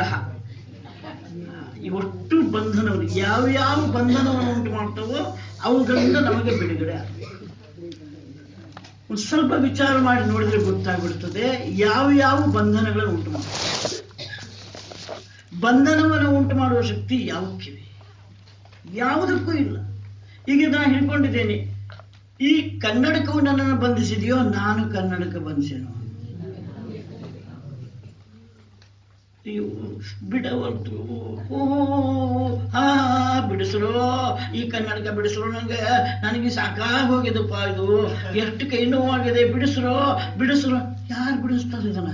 ಈ ಒಟ್ಟು ಬಂಧನಗಳು ಯಾವ್ಯಾವ ಬಂಧನವನ್ನು ಉಂಟು ಮಾಡ್ತಾವೋ ಅವುಗಳಿಂದ ನಮಗೆ ಬಿಡುಗಡೆ ಆಗ್ತದೆ ಒಂದು ಸ್ವಲ್ಪ ವಿಚಾರ ಮಾಡಿ ನೋಡಿದ್ರೆ ಗೊತ್ತಾಗ್ಬಿಡ್ತದೆ ಯಾವ ಯಾವ ಬಂಧನಗಳನ್ನು ಉಂಟು ಮಾಡ್ತವೆ ಬಂಧನವನ್ನು ಉಂಟು ಮಾಡುವ ಶಕ್ತಿ ಯಾವಕ್ಕಿವೆ ಯಾವುದಕ್ಕೂ ಇಲ್ಲ ಈಗ ನಾನು ಹಿಡ್ಕೊಂಡಿದ್ದೇನೆ ಈ ಕನ್ನಡಕವು ನನ್ನನ್ನು ಬಂಧಿಸಿದೆಯೋ ನಾನು ಕನ್ನಡಕ ಬಂಧಿಸೇನೋ ಅಯ್ಯೋ ಬಿಡವಲ್ತು ಓ ಹಾ ಬಿಡಿಸ್ರೋ ಈ ಕನ್ನಡಕ ಬಿಡಿಸ್ರೋ ನನಗೆ ನನಗೆ ಸಾಕಾಗಿ ಹೋಗಿದಪ್ಪ ಇದು ಎಷ್ಟು ಕೈ ನೋವಾಗಿದೆ ಬಿಡಿಸ್ರೋ ಬಿಡಿಸ್ರೋ ಯಾರು ಬಿಡಿಸ್ತಾರೆ ಇದನ್ನ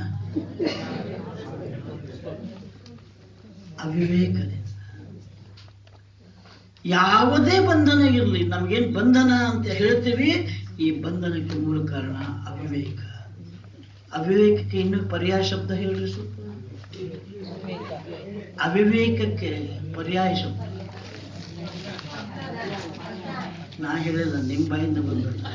ಅವಿವೇಕದಿಂದ ಯಾವುದೇ ಬಂಧನ ಇರಲಿ ನಮಗೇನು ಬಂಧನ ಅಂತ ಹೇಳ್ತೀವಿ ಈ ಬಂಧನಕ್ಕೆ ಮೂಲ ಕಾರಣ ಅವಿವೇಕ ಅವಿವೇಕಕ್ಕೆ ಇನ್ನು ಪರ್ಯಾಯ ಶಬ್ದ ಹೇಳ್ರಿ ಸ್ವಲ್ಪ ಅವಿವೇಕಕ್ಕೆ ಪರ್ಯಾಯ ಶಬ್ದ ನಾ ಹೇಳಿಲ್ಲ ನಿಮ್ಮ ಬಾಯಿಂದ ಬಂದದ್ದು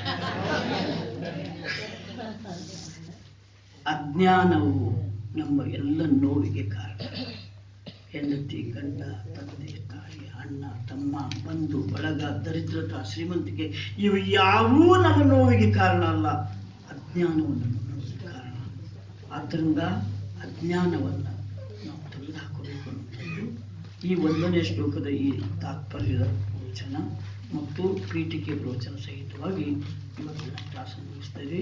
ಅಜ್ಞಾನವು ನಮ್ಮ ಎಲ್ಲ ನೋವಿಗೆ ಕಾರಣ ಹೆಂಡತಿ ಗಂಡ ತಂದೆ ತಾಯಿ ಅಣ್ಣ ತಮ್ಮ ಬಂಧು ಬಳಗ ದರಿದ್ರತ ಶ್ರೀಮಂತಿಕೆ ಇವು ಯಾವೂ ನಮ್ಮ ನೋವಿಗೆ ಕಾರಣ ಅಲ್ಲ ಅಜ್ಞಾನವು ನಮ್ಮ ನೋವಿಗೆ ಕಾರಣ ಆದ್ದರಿಂದ ಅಜ್ಞಾನವನ್ನು ನಾವು ತೆಗೆದುಹಾಕಬೇಕು ಅನ್ನುವಂಥದ್ದು ಈ ಒಂದನೇ ಶ್ಲೋಕದ ಈ ತಾತ್ಪರ್ಯದ ಪ್ರವಚನ ಮತ್ತು ಪೀಠಿಕೆ ಪ್ರವಚನ ಸಹಿತವಾಗಿ ಇವತ್ತಿನ ಕ್ಲಾಸ್ ಮುಗಿಸ್ತೇವೆ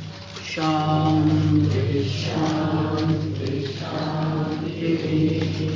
ಶಾಂತಿ ಶಾಂತಿ ಶಾಂತಿ